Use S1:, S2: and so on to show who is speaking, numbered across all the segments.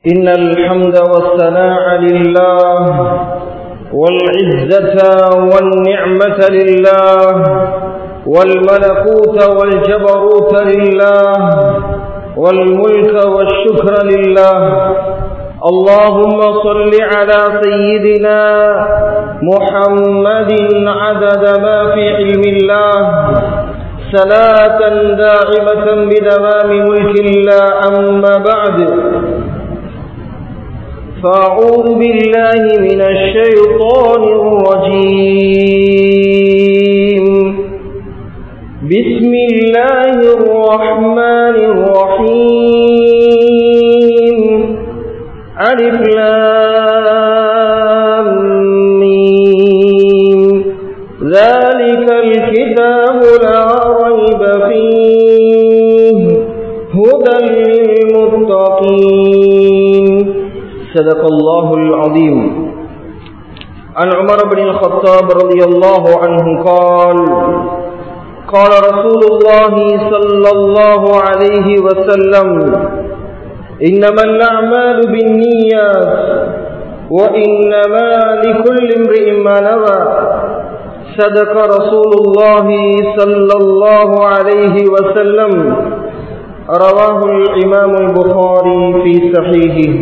S1: إن الحمد والثناء لله والعزة والنعمة لله والملكوت والجبروت لله والملك والشكر لله اللهم صل على سيدنا محمد عدد ما في علم الله صلاة داعمة بدوام ملك الله أما بعد فأعوذ بالله من الشيطان الرجيم بسم الله الرحمن الرحيم ألف لام ميم ذلك الكتاب لا ريب فيه هدى للمتقين صدق الله العظيم عن عمر بن الخطاب رضي الله عنه قال قال رسول الله صلى الله عليه وسلم إنما الأعمال بالنيات وإنما لكل امرئ ما نوى صدق رسول الله صلى الله عليه وسلم رواه الإمام البخاري في صحيحه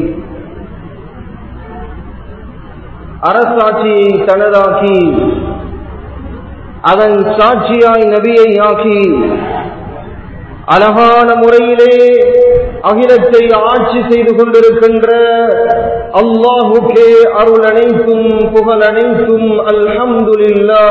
S1: அரசாட்சியை தனதாக்கி அதன் சாட்சியாய் நபியை ஆக்கி அழகான முறையிலே அகிலத்தை ஆட்சி செய்து கொண்டிருக்கின்ற அல்லாஹுக்கே அருள் அனைத்தும் புகழ் அனைத்தும் அல்ஹம்துலில்லா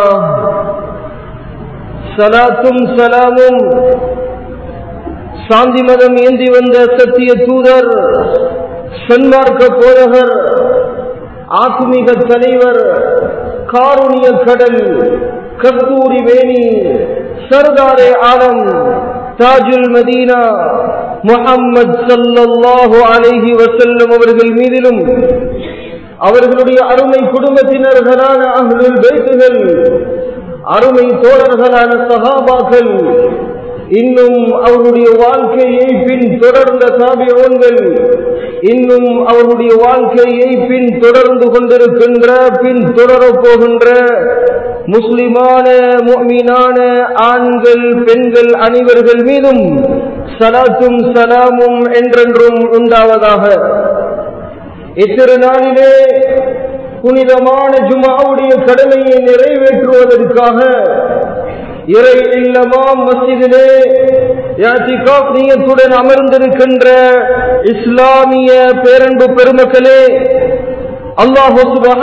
S1: சலாத்தும் சலாமும் சாந்தி மதம் ஏந்தி வந்த சத்திய தூதர் சன்மார்க்க போதகர் ஆத்மீக தலைவர் காருணிய கடல் கஸ்தூரி வேணி சர்தாரே ஆலம் தாஜுல் மதீனா முகம்மது சல்லல்லாஹு அலைஹி வசல்லம் அவர்கள் மீதிலும் அவர்களுடைய அருமை குடும்பத்தினர்களான அஹ்லுல் பேத்துகள் அருமை தோழர்களான சஹாபாக்கள் இன்னும் அவருடைய வாழ்க்கையை பின் தொடர்ந்த தாபியோன்கள் இன்னும் அவருடைய வாழ்க்கையை பின் தொடர்ந்து கொண்டிருக்கின்ற பின் தொடரப் போகின்ற முஸ்லிமான மீனான ஆண்கள் பெண்கள் அனைவர்கள் மீதும் சலாத்தும் சலாமும் என்றென்றும் உண்டாவதாக இத்திருநாளிலே புனிதமான ஜுமாவுடைய கடமையை நிறைவேற்றுவதற்காக இறை இல்லமாம் மசிதிலே நீயத்துடன் அமர்ந்திருக்கின்ற இஸ்லாமிய பேரன்பு பெருமக்களே அல்லாஹு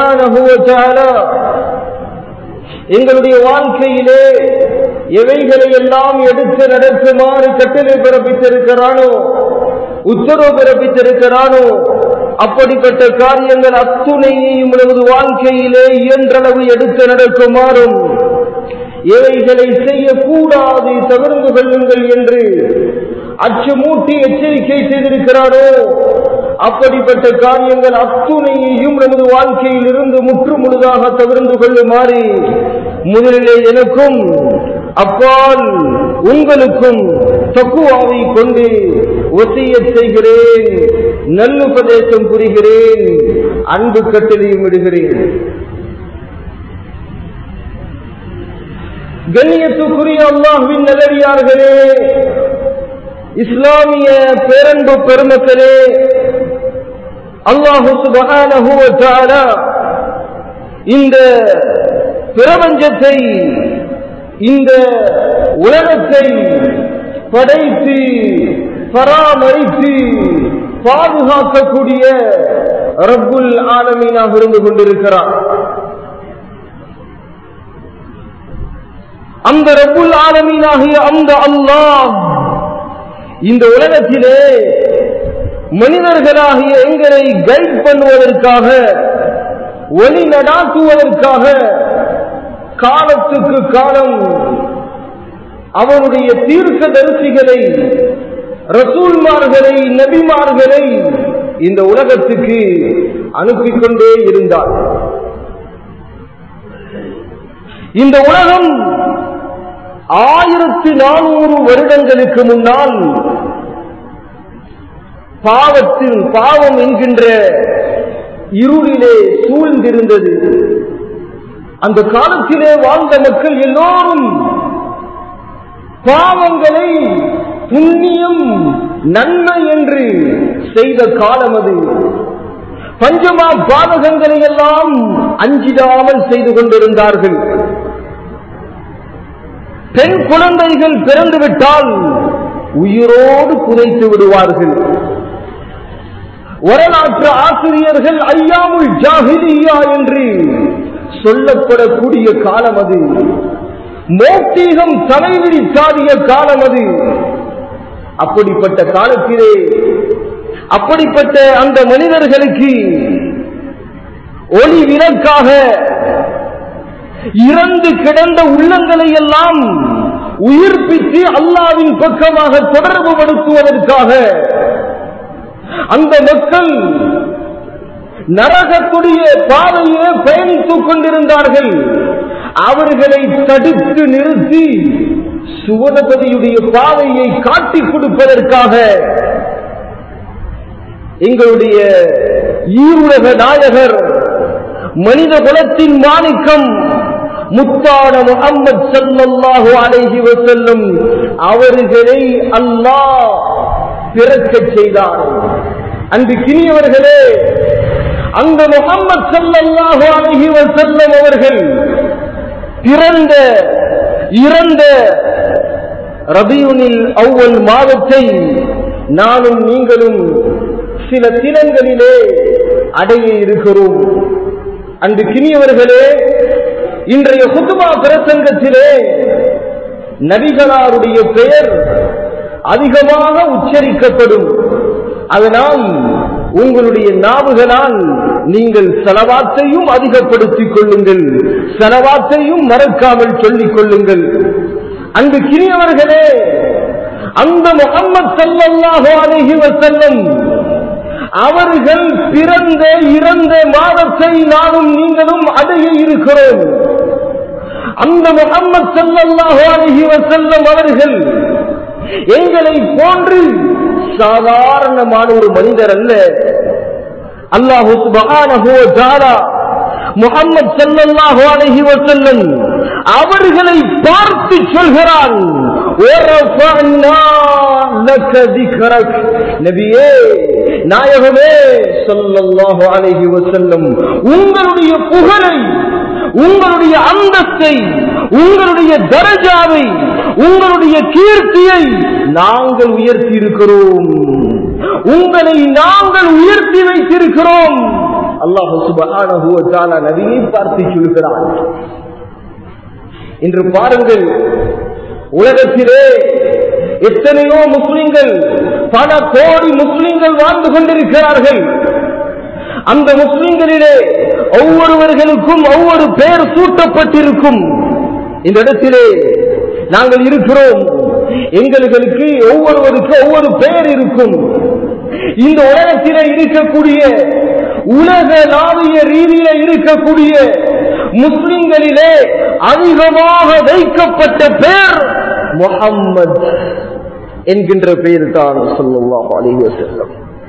S1: எங்களுடைய வாழ்க்கையிலே எவைகளை எல்லாம் எடுத்து நடக்குமாறு கட்டளை பிறப்பித்திருக்கிறானோ உத்தரவு பிறப்பித்திருக்கிறானோ அப்படிப்பட்ட காரியங்கள் அத்துணையையும் நமது வாழ்க்கையிலே இயன்றளவு எடுத்து நடக்குமாறும் எவைகளை செய்யக்கூடாது தவிர்ந்து கொள்ளுங்கள் என்று அச்சமூட்டி எச்சரிக்கை செய்திருக்கிறாரோ அப்படிப்பட்ட காரியங்கள் அத்துணையையும் நமது வாழ்க்கையில் இருந்து முற்று முழுதாக தவிர்ந்து கொள்ளுமாறு முதலிலே எனக்கும் அப்பால் உங்களுக்கும் தக்குவாவை கொண்டு ஒசிய செய்கிறேன் நல்லுபதேசம் புரிகிறேன் அன்பு கட்டளையும் விடுகிறேன் கண்ணியத்துக்குரிய அல்லாஹுவின் நல்லடியார்களே இஸ்லாமிய பேரன்பு பெருமக்களே அல்லாஹு சுபகான இந்த பிரபஞ்சத்தை இந்த உலகத்தை படைத்து பராமரித்து பாதுகாக்கக்கூடிய ரப்புல் ஆலமீனாக இருந்து கொண்டிருக்கிறார் அந்த ரப்புல் ஆலமீனாகிய அந்த அல்லாஹ் இந்த உலகத்திலே மனிதர்களாகிய எங்களை கைட் பண்ணுவதற்காக ஒளி நடாத்துவதற்காக காலத்துக்கு காலம் அவனுடைய தீர்க்க தரிசிகளை ரசூல்மார்களை நபிமார்களை இந்த உலகத்துக்கு அனுப்பிக் கொண்டே இருந்தார் இந்த உலகம் ஆயிரத்தி நானூறு வருடங்களுக்கு முன்னால் பாவத்தில் பாவம் என்கின்ற இருளிலே சூழ்ந்திருந்தது அந்த காலத்திலே வாழ்ந்த மக்கள் எல்லோரும் பாவங்களை புண்ணியம் நன்மை என்று செய்த காலம் அது பஞ்சமா பாதகங்களை எல்லாம் அஞ்சிடாமல் செய்து கொண்டிருந்தார்கள் பெண் குழந்தைகள் பிறந்துவிட்டால் உயிரோடு புதைத்து விடுவார்கள் வரலாற்று ஆசிரியர்கள் ஐயாமுல் ஜாஹிலியா என்று சொல்லப்படக்கூடிய காலம் அது மோக்தீகம் தலைவிரி சாதிய காலம் அது அப்படிப்பட்ட காலத்திலே அப்படிப்பட்ட அந்த மனிதர்களுக்கு ஒளி விலக்காக இறந்து கிடந்த உள்ளங்களை எல்லாம் உயிர்ப்பித்து அல்லாவின் பக்கமாக தொடர்பு படுத்துவதற்காக அந்த மக்கள் நரகத்துடைய பாதையிலே பயணித்துக் கொண்டிருந்தார்கள் அவர்களை தடுத்து நிறுத்தி சுவனபதியுடைய பாதையை காட்டிக் கொடுப்பதற்காக எங்களுடைய ஈருலக நாயகர் மனித குலத்தின் மாணிக்கம் முத்தான முகம்மது சல்லல்லாஹு அலைஹி வஸல்லம் அவர்களை அல்லாஹ் பிறக்கச் செய்தார் அன்று கிணியவர்களே அந்த முகம்மது சல்லல்லாஹு அலைஹி வஸல்லம் அவர்கள் பிறந்த இறந்த ரபியுனில் அவ்வல் மாதத்தை நானும் நீங்களும் சில தினங்களிலே அடைய இருக்கிறோம் அன்று கிணியவர்களே இன்றைய குத்துமா பிரசங்கத்திலே நபிகளாருடைய பெயர் அதிகமாக உச்சரிக்கப்படும் அதனால் உங்களுடைய நாவுகளால் நீங்கள் செலவாத்தையும் அதிகப்படுத்திக் கொள்ளுங்கள் செலவாத்தையும் மறக்காமல் சொல்லிக் கொள்ளுங்கள் அங்கு கிரியவர்களே அந்த முகம்மது சல்லல்லாஹு அலைஹி வஸல்லம் அவர்கள் பிறந்த இறந்த மாதத்தை நானும் நீங்களும் அடைய இருக்கிறோம் அந்த முகம்மது சல்லல்லாஹு அலைஹி வஸல்லம் அவர்கள் எங்களை போன்று சாதாரணமான ஒரு மனிதர் அல்ல அல்லாஹு சுபஹானஹு வ தஆலா முஹம்மது ஸல்லல்லாஹு அலைஹி வஸல்லம் அவர்களை பார்த்து சொல்கிறான் "வரஃபஅனா லக திக்ரக்." நபியே நாயகமே ஸல்லல்லாஹு அலைஹி வஸல்லம் உங்களுடைய புகழை உங்களுடைய அந்தஸ்தை உங்களுடைய தரஜாவை உங்களுடைய கீர்த்தியை நாங்கள் உயர்த்தி இருக்கிறோம் உங்களை நாங்கள் உயர்த்தி வைத்திருக்கிறோம் அல்லாஹு சுபஹானஹு வ தஆலா நபியை பார்த்து சொல்கிறான் இன்று பாருங்கள் உலகத்திலே எத்தனையோ முஸ்லிம்கள் பல கோடி முஸ்லிம்கள் வாழ்ந்து கொண்டிருக்கிறார்கள் அந்த முஸ்லிம்களிலே ஒவ்வொருவர்களுக்கும் ஒவ்வொரு பெயர் சூட்டப்பட்டிருக்கும் இந்த இடத்திலே நாங்கள் இருக்கிறோம் எங்களுக்கு ஒவ்வொருவருக்கு ஒவ்வொரு பெயர் இருக்கும் இந்த உலகத்திலே இருக்கக்கூடிய உலக நாவிய ரீதியில இருக்கக்கூடிய முஸ்லிம்களிலே அதிகமாக வைக்கப்பட்ட பெயர் முகம்மது என்கின்ற பெயர் தான் சொல்லுவாங்க அலிவ செல்லம்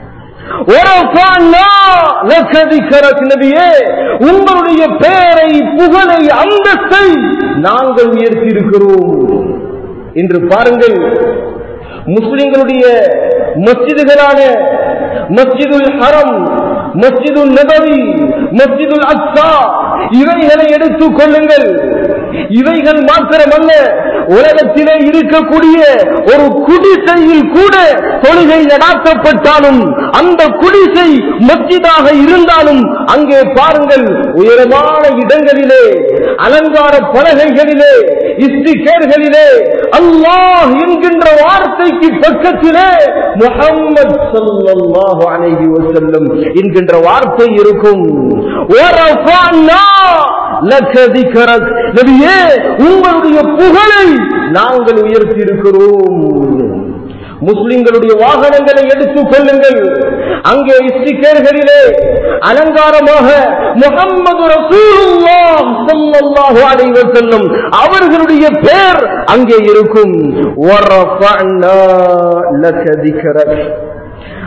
S1: உங்களுடைய பெயரை புகழை அந்தஸ்தை நாங்கள் உயர்த்தி இருக்கிறோம் என்று பாருங்கள் முஸ்லிம்களுடைய மஸ்ஜிதுகளான மஸ்ஜிதுல் ஹரம் மஸ்ஜிதுல் நபவி மஸ்ஜிதுல் அக்ஸா இவைகளை எடுத்துக் கொள்ளுங்கள் இவைகள் மாத்திரமல்ல உலகத்திலே இருக்கக்கூடிய ஒரு குடிசையில் கூட தொழுகை நடாத்தப்பட்டாலும் அந்த குடிசை மஸ்ஜிதாக இருந்தாலும் அங்கே பாருங்கள் உயரமான இடங்களிலே அலங்கார பலகைகளிலே இஸ்திகேர்களிலே அல்லாஹ் என்கின்ற வார்த்தைக்கு பக்கத்திலே முகம்மது ஸல்லல்லாஹு அலைஹி வஸல்லம் என்கின்ற வார்த்தை இருக்கும் வரஃபஅனா லக திக்ரக் நபியே உங்களுடைய புகழை நாங்கள் உயர்த்தி இருக்கிறோம் முஸ்லிம்களுடைய வாகனங்களை எடுத்துக் கொள்ளுங்கள் அங்கே இஸ்டிகேர்களிலே அலங்காரமாக முகம்மது ரசூலுல்லாஹ் ஸல்லல்லாஹு அலைஹி வஸல்லம் அவர்களுடைய பெயர் அங்கே இருக்கும் வரஃபஅனா லக திக்ரக்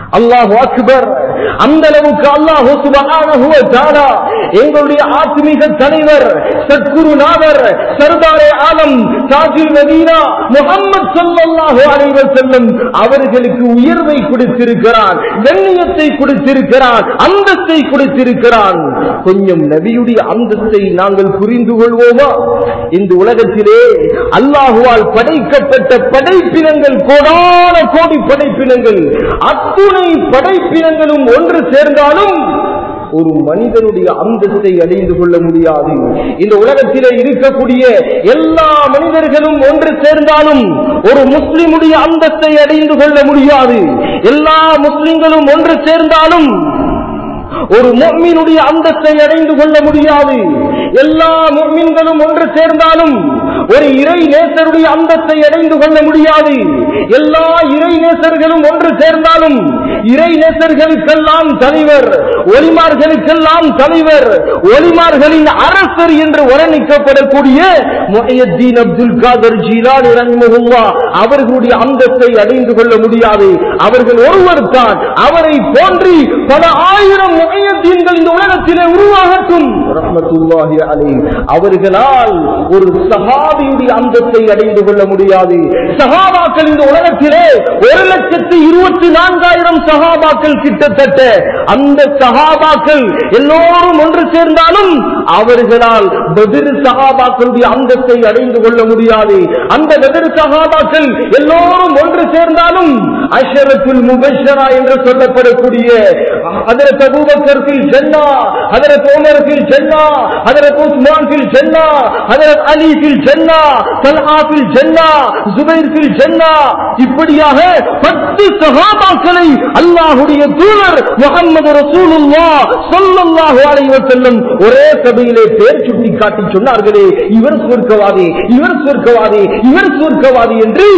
S1: அல்லாஹ் அக்பர் அந்த அளவுக்கு அல்லாஹ் சுபஹானஹு வ தஆலா எங்களுடைய ஆத்மீக தலைவர் சத்குருநாதர் சர்தாரே ஆலம் தாஜுல் மதீனா முஹம்மது ஸல்லல்லாஹு அலைஹி வஸல்லம் அவர்களுக்கு உயர்வை கொடுத்திருக்கிறான் கண்ணியத்தை கொடுத்திருக்கிறான் அந்தஸ்தை கொடுத்திருக்கிறான் கொஞ்சம் நபியுடைய அந்தஸ்தை நாங்கள் புரிந்து கொள்வோமா இந்த உலகத்திலே அல்லாஹுவால் படைக்கப்பட்ட படைப்பினங்கள் கோடான கோடி படைப்பினங்கள் அத்துணை படைப்பினங்களும் ஒன்று சேர்ந்தாலும் ஒரு மனிதனுடைய அந்தஸ்தை அடைந்து கொள்ள முடியாது இந்த உலகத்திலே இருக்கக்கூடிய எல்லா மனிதர்களும் ஒன்று சேர்ந்தாலும் ஒரு முஸ்லிமுடைய அந்தஸ்தை அடைந்து கொள்ள முடியாது எல்லா முஸ்லிம்களும் ஒன்று சேர்ந்தாலும் ஒரு முஃமினுடைய அந்தஸ்தை அடைந்து கொள்ள முடியாது எல்லா முஃமின்களும் ஒன்று சேர்ந்தாலும் ஒரு இறை நேசருடைய அந்தஸ்தை அடைந்து கொள்ள முடியாது எல்லா இறை நேசர்களும் ஒன்று சேர்ந்தாலும் இறை நேசர்களுக்கெல்லாம் தலைவர் ஒலிமார்களுக்கெல்லாம் தலைவர் ஒலிமார்களின் அரசர் என்று வர்ணிக்கப்படக்கூடிய முஹையத்தீன் அப்துல் காதர் ஜீலானி ரஹ்மஹுல்லா அவர்களுடைய அந்தஸ்தை அடைந்து கொள்ள முடியாது அவர்கள் ஒருவர் தான் அவரை போன்றி பல ஆயிரம் முகையத்தீன்கள் இந்த உலகத்திலே உருவாகட்டும் ரஹ்மத்துல்லாஹி அலைஹி அவர்களால் ஒரு சஹாபியுடைய அந்தத்தை அடைந்து கொள்ள முடியாது சஹாபாக்கள் இந்த உலகத்திலே ஒரு லட்சத்து இருபத்தி நான்காயிரம் சஹாபாக்கள் கிட்டத்தட்ட அந்த சஹாபாக்கள் எல்லோரும் ஒன்று சேர்ந்தாலும் அவர்களால் பதிர் சஹாபாக்களுடைய அந்தத்தை அடைந்து கொள்ள முடியாது அந்த பதிர் சஹாபாக்கள் எல்லோரும் ஒன்று சேர்ந்தாலும் அஷரத்துல் முபஷரா என்று சொல்லப்படக்கூடிய ஹதரத் அபூபக்கர் ஃபில் ஜன்னா ஹதரத் உமர் ஃபில் ஜன்னா ஹதரத் உஸ்மான் ஃபில் ஜன்னா ஹதரத் அலி ஃபில் ஜன்னா தல்ஹா ஃபில் ஜன்னா ஜுபைர் ஃபில் ஜன்னா இப்படியாக பத்து சஹாபாக்களை அல்லாஹ்வுடைய தூதர் முஹம்மது ரசூலுல்லாஹ் ஸல்லல்லாஹு அலைஹி வஸல்லம் ஒரே சபையிலே பேர் சுட்டி காட்டி சொன்னார்களே இவர் சொர்க்கவாதி இவர் சொர்க்கவாதி இவர் சொர்க்கவாதி என்று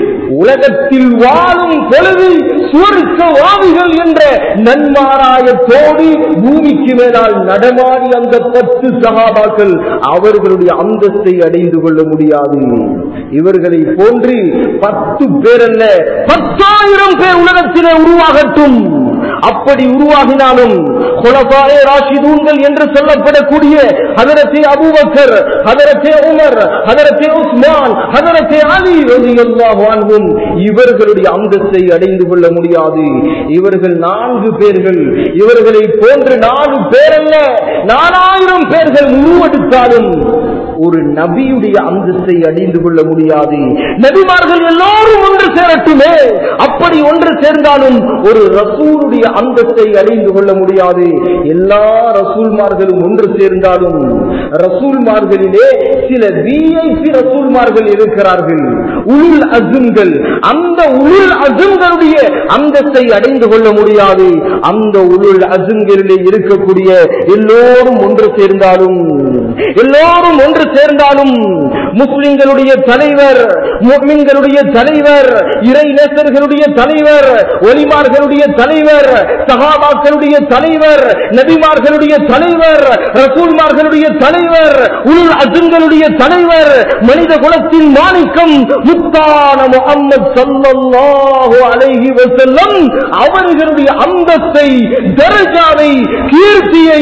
S1: உலகத்தில் வாழும் பொழுது சுவர்க்கவாதிகள் என்ற நன்மாராயத்தோடு பூமிக்கு மேலால் நடமாடி அந்த பத்து சகாபாக்கள் அவர்களுடைய அந்தஸ்தை அடைந்து கொள்ள முடியாது இவர்களை போன்று பத்து பேர் அல்ல பத்தாயிரம் பேர் உலகத்திலே உருவாகட்டும் அப்படி உருவாகினாலும் குலபாய ராஷிதூன்கள் என்று சொல்லப்படக்கூடிய ஹதரத்தே அபூபக்கர் ஹதரத்தே உமர் ஹதரத்தே உஸ்மான் ஹதரத்தே அலி ரலியல்லாஹு அன்ஹும் இவர்களுடைய அந்தஸ்தை அடைந்து கொள்ள முடியாது இவர்கள் நான்கு பேர்கள் இவர்களை போன்று நாலு பேர் அல்ல நாலாயிரம் பேர்கள் உருவெடுத்தாலும் ஒரு நபியுடைய அந்தஸ்தை அடைந்து கொள்ள முடியாது நபிமார்கள் எல்லோரும் ஒன்று சேரட்டுமே அப்படி ஒன்று சேர்ந்தாலும் ஒரு ரசூலுடைய அந்தஸ்தை அடைந்து கொள்ள முடியாது எல்லா ரசூல்மார்களும் ஒன்று சேர்ந்தாலும் ரசூல்மார்களிலே சில விஐபி ரசூல்மார்கள் இருக்கிறார்கள் உளுல் அசுங்கள் அந்த உளுல் அசுங்களுடைய அந்தஸ்தை அடைந்து கொள்ள முடியாது அந்த உளுல் அசுங்களிலே இருக்கக்கூடிய எல்லோரும் ஒன்று சேர்ந்தாலும் எல்லோரும் ஒன்று சேர்ந்தாலும் முஸ்லிம்களுடைய தலைவர் முஸ்லிம்களுடைய தலைவர் இறை நேசர்களுடைய தலைவர் ஒலிமார்களுடைய தலைவர் சகாபாக்களுடைய தலைவர் நபிமார்களுடைய தலைவர் ரசூல்மார்களுடைய தலைவர் உள் அசுங்களுடைய தலைவர் மனித குலத்தின் மாணிக்கம் முத்தான முகம்மது சல்லல்லாஹு அலைஹி வஸல்லம் அவர்களுடைய அந்தஸ்தை தரஜாவை கீர்த்தியை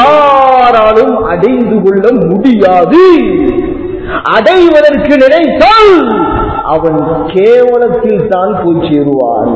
S1: யாராலும் அடைந்து கொள்ள முடியாது அடைவதற்கு நினைத்தால் அவன் கேவலத்தில் தான் போய் சேருவான்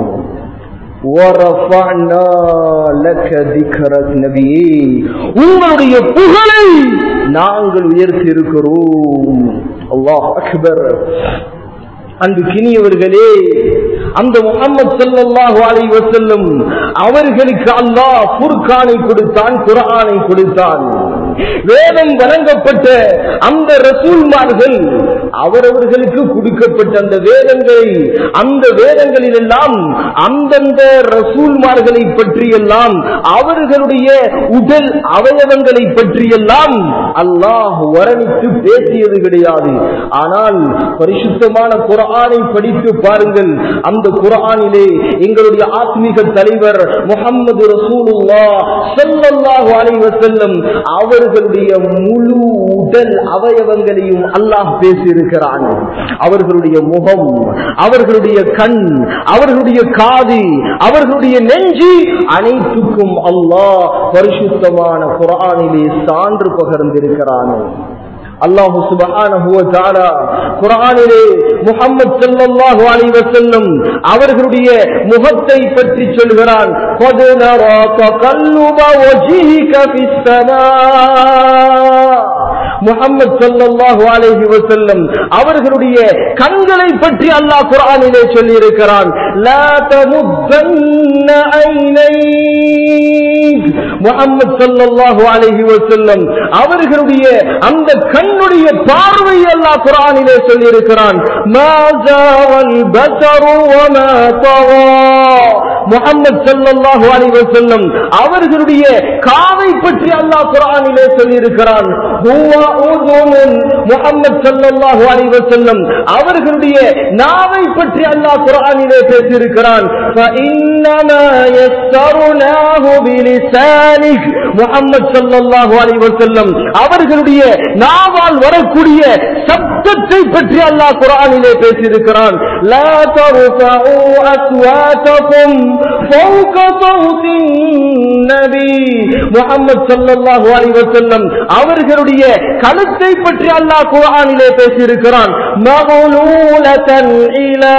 S1: وَرَفَعْنَا لَكَ ذِكْرَكَ நபியே உங்களுடைய புகழை நாங்கள் உயர்த்தியிருக்கிறோம் அல்லாஹ் அக்பர் அன்பு கிணியவர்களே அந்த முகமது ஸல்லல்லாஹு அலைஹி வஸல்லம் அவர்களுக்கு அல்லாஹ் ஃபுர்கானை கொடுத்தான் குர்ஆனை கொடுத்தான் வேதம் வழங்கப்பட்ட அந்த ரசூல்மார்கள் அவரவர்களுக்கு கொடுக்கப்பட்ட அந்த வேதங்களை அந்த வேதங்களில் எல்லாம் அந்தந்த ரசூல்மார்களை பற்றியெல்லாம் அவர்களுடைய உடல் அவயவங்களை பற்றியெல்லாம் அல்லாஹ் வர்ணித்து பேசியது கிடையாது ஆனால் பரிசுத்தமான குரானை படித்து பாருங்கள் அந்த குரானிலே எங்களுடைய ஆத்மீக தலைவர் முகமது ரசூலுல்லா ஸல்லல்லாஹு அலைஹி வஸல்லம் அவர்களுடைய முழு உடல் அவயவங்களையும் அல்லாஹ் பேசியிருக்கிறார் வைத்திருக்கிறான் அவர்களுடைய முகம் அவர்களுடைய கண் அவர்களுடைய காது அவர்களுடைய நெஞ்சு அனைத்துக்கும் அல்லாஹ் பரிசுத்தமான குரானிலே சான்று பகர்ந்திருக்கிறான் அல்லாஹு சுபஹானஹு வ தஆலா குர்ஆனிலே முஹம்மது ஸல்லல்லாஹு அலைஹி வஸல்லம் அவர்களுடைய முகத்தை பற்றி சொல்கிறான் قد نرى تقلب وجهك في السماء முஹம்மது ஸல்லல்லாஹு அலைஹி வஸல்லம் அவர்களுடைய கண்களை பற்றி அல்லாஹ் குர்ஆனிலே சொல்லி இருக்கிறான் லா தமுத்தன்ன ஐனைக் முஹம்மது ஸல்லல்லாஹு அலைஹி வஸல்லம் அவர்களுடைய அந்த கண்ணுடைய பார்வை அல்லாஹ் குர்ஆனிலே சொல்லி இருக்கிறான் மா ஜாவல் பஸரு வமா தவா முஹம்மது ஸல்லல்லாஹு அலைஹி வஸல்லம் அவர்களுடைய காதை பற்றி அல்லாஹ் குர்ஆனிலே சொல்லி இருக்கிறான் ஹுவ உதுனுன் முஹம்மது ஸல்லல்லாஹு அலைஹி வஸல்லம் அவர்களுடைய நாவை பற்றி அல்லாஹ் குர்ஆனிலே பேசியிருக்கிறான் فإنما يسرناه بلسانك முஹம்மது ஸல்லல்லாஹு அலைஹி வஸல்லம் அவர்களுடைய நாவால் வரக்கூடிய சப்தத்தை பற்றி அல்லாஹ் குர்ஆனிலே பேசியிருக்கிறான் லா தர்ஃபஉ அஸ்வாதகும் ஃபௌக ஸௌத்தி நபி முஹம்மது ஸல்லல்லாஹு அலைஹி வஸல்லம் அவர்களுடைய கழுத்தை பற்றி அல்லாஹ் குர்ஆனிலே பேசியிருக்கிறான் மகலூலதன் இலா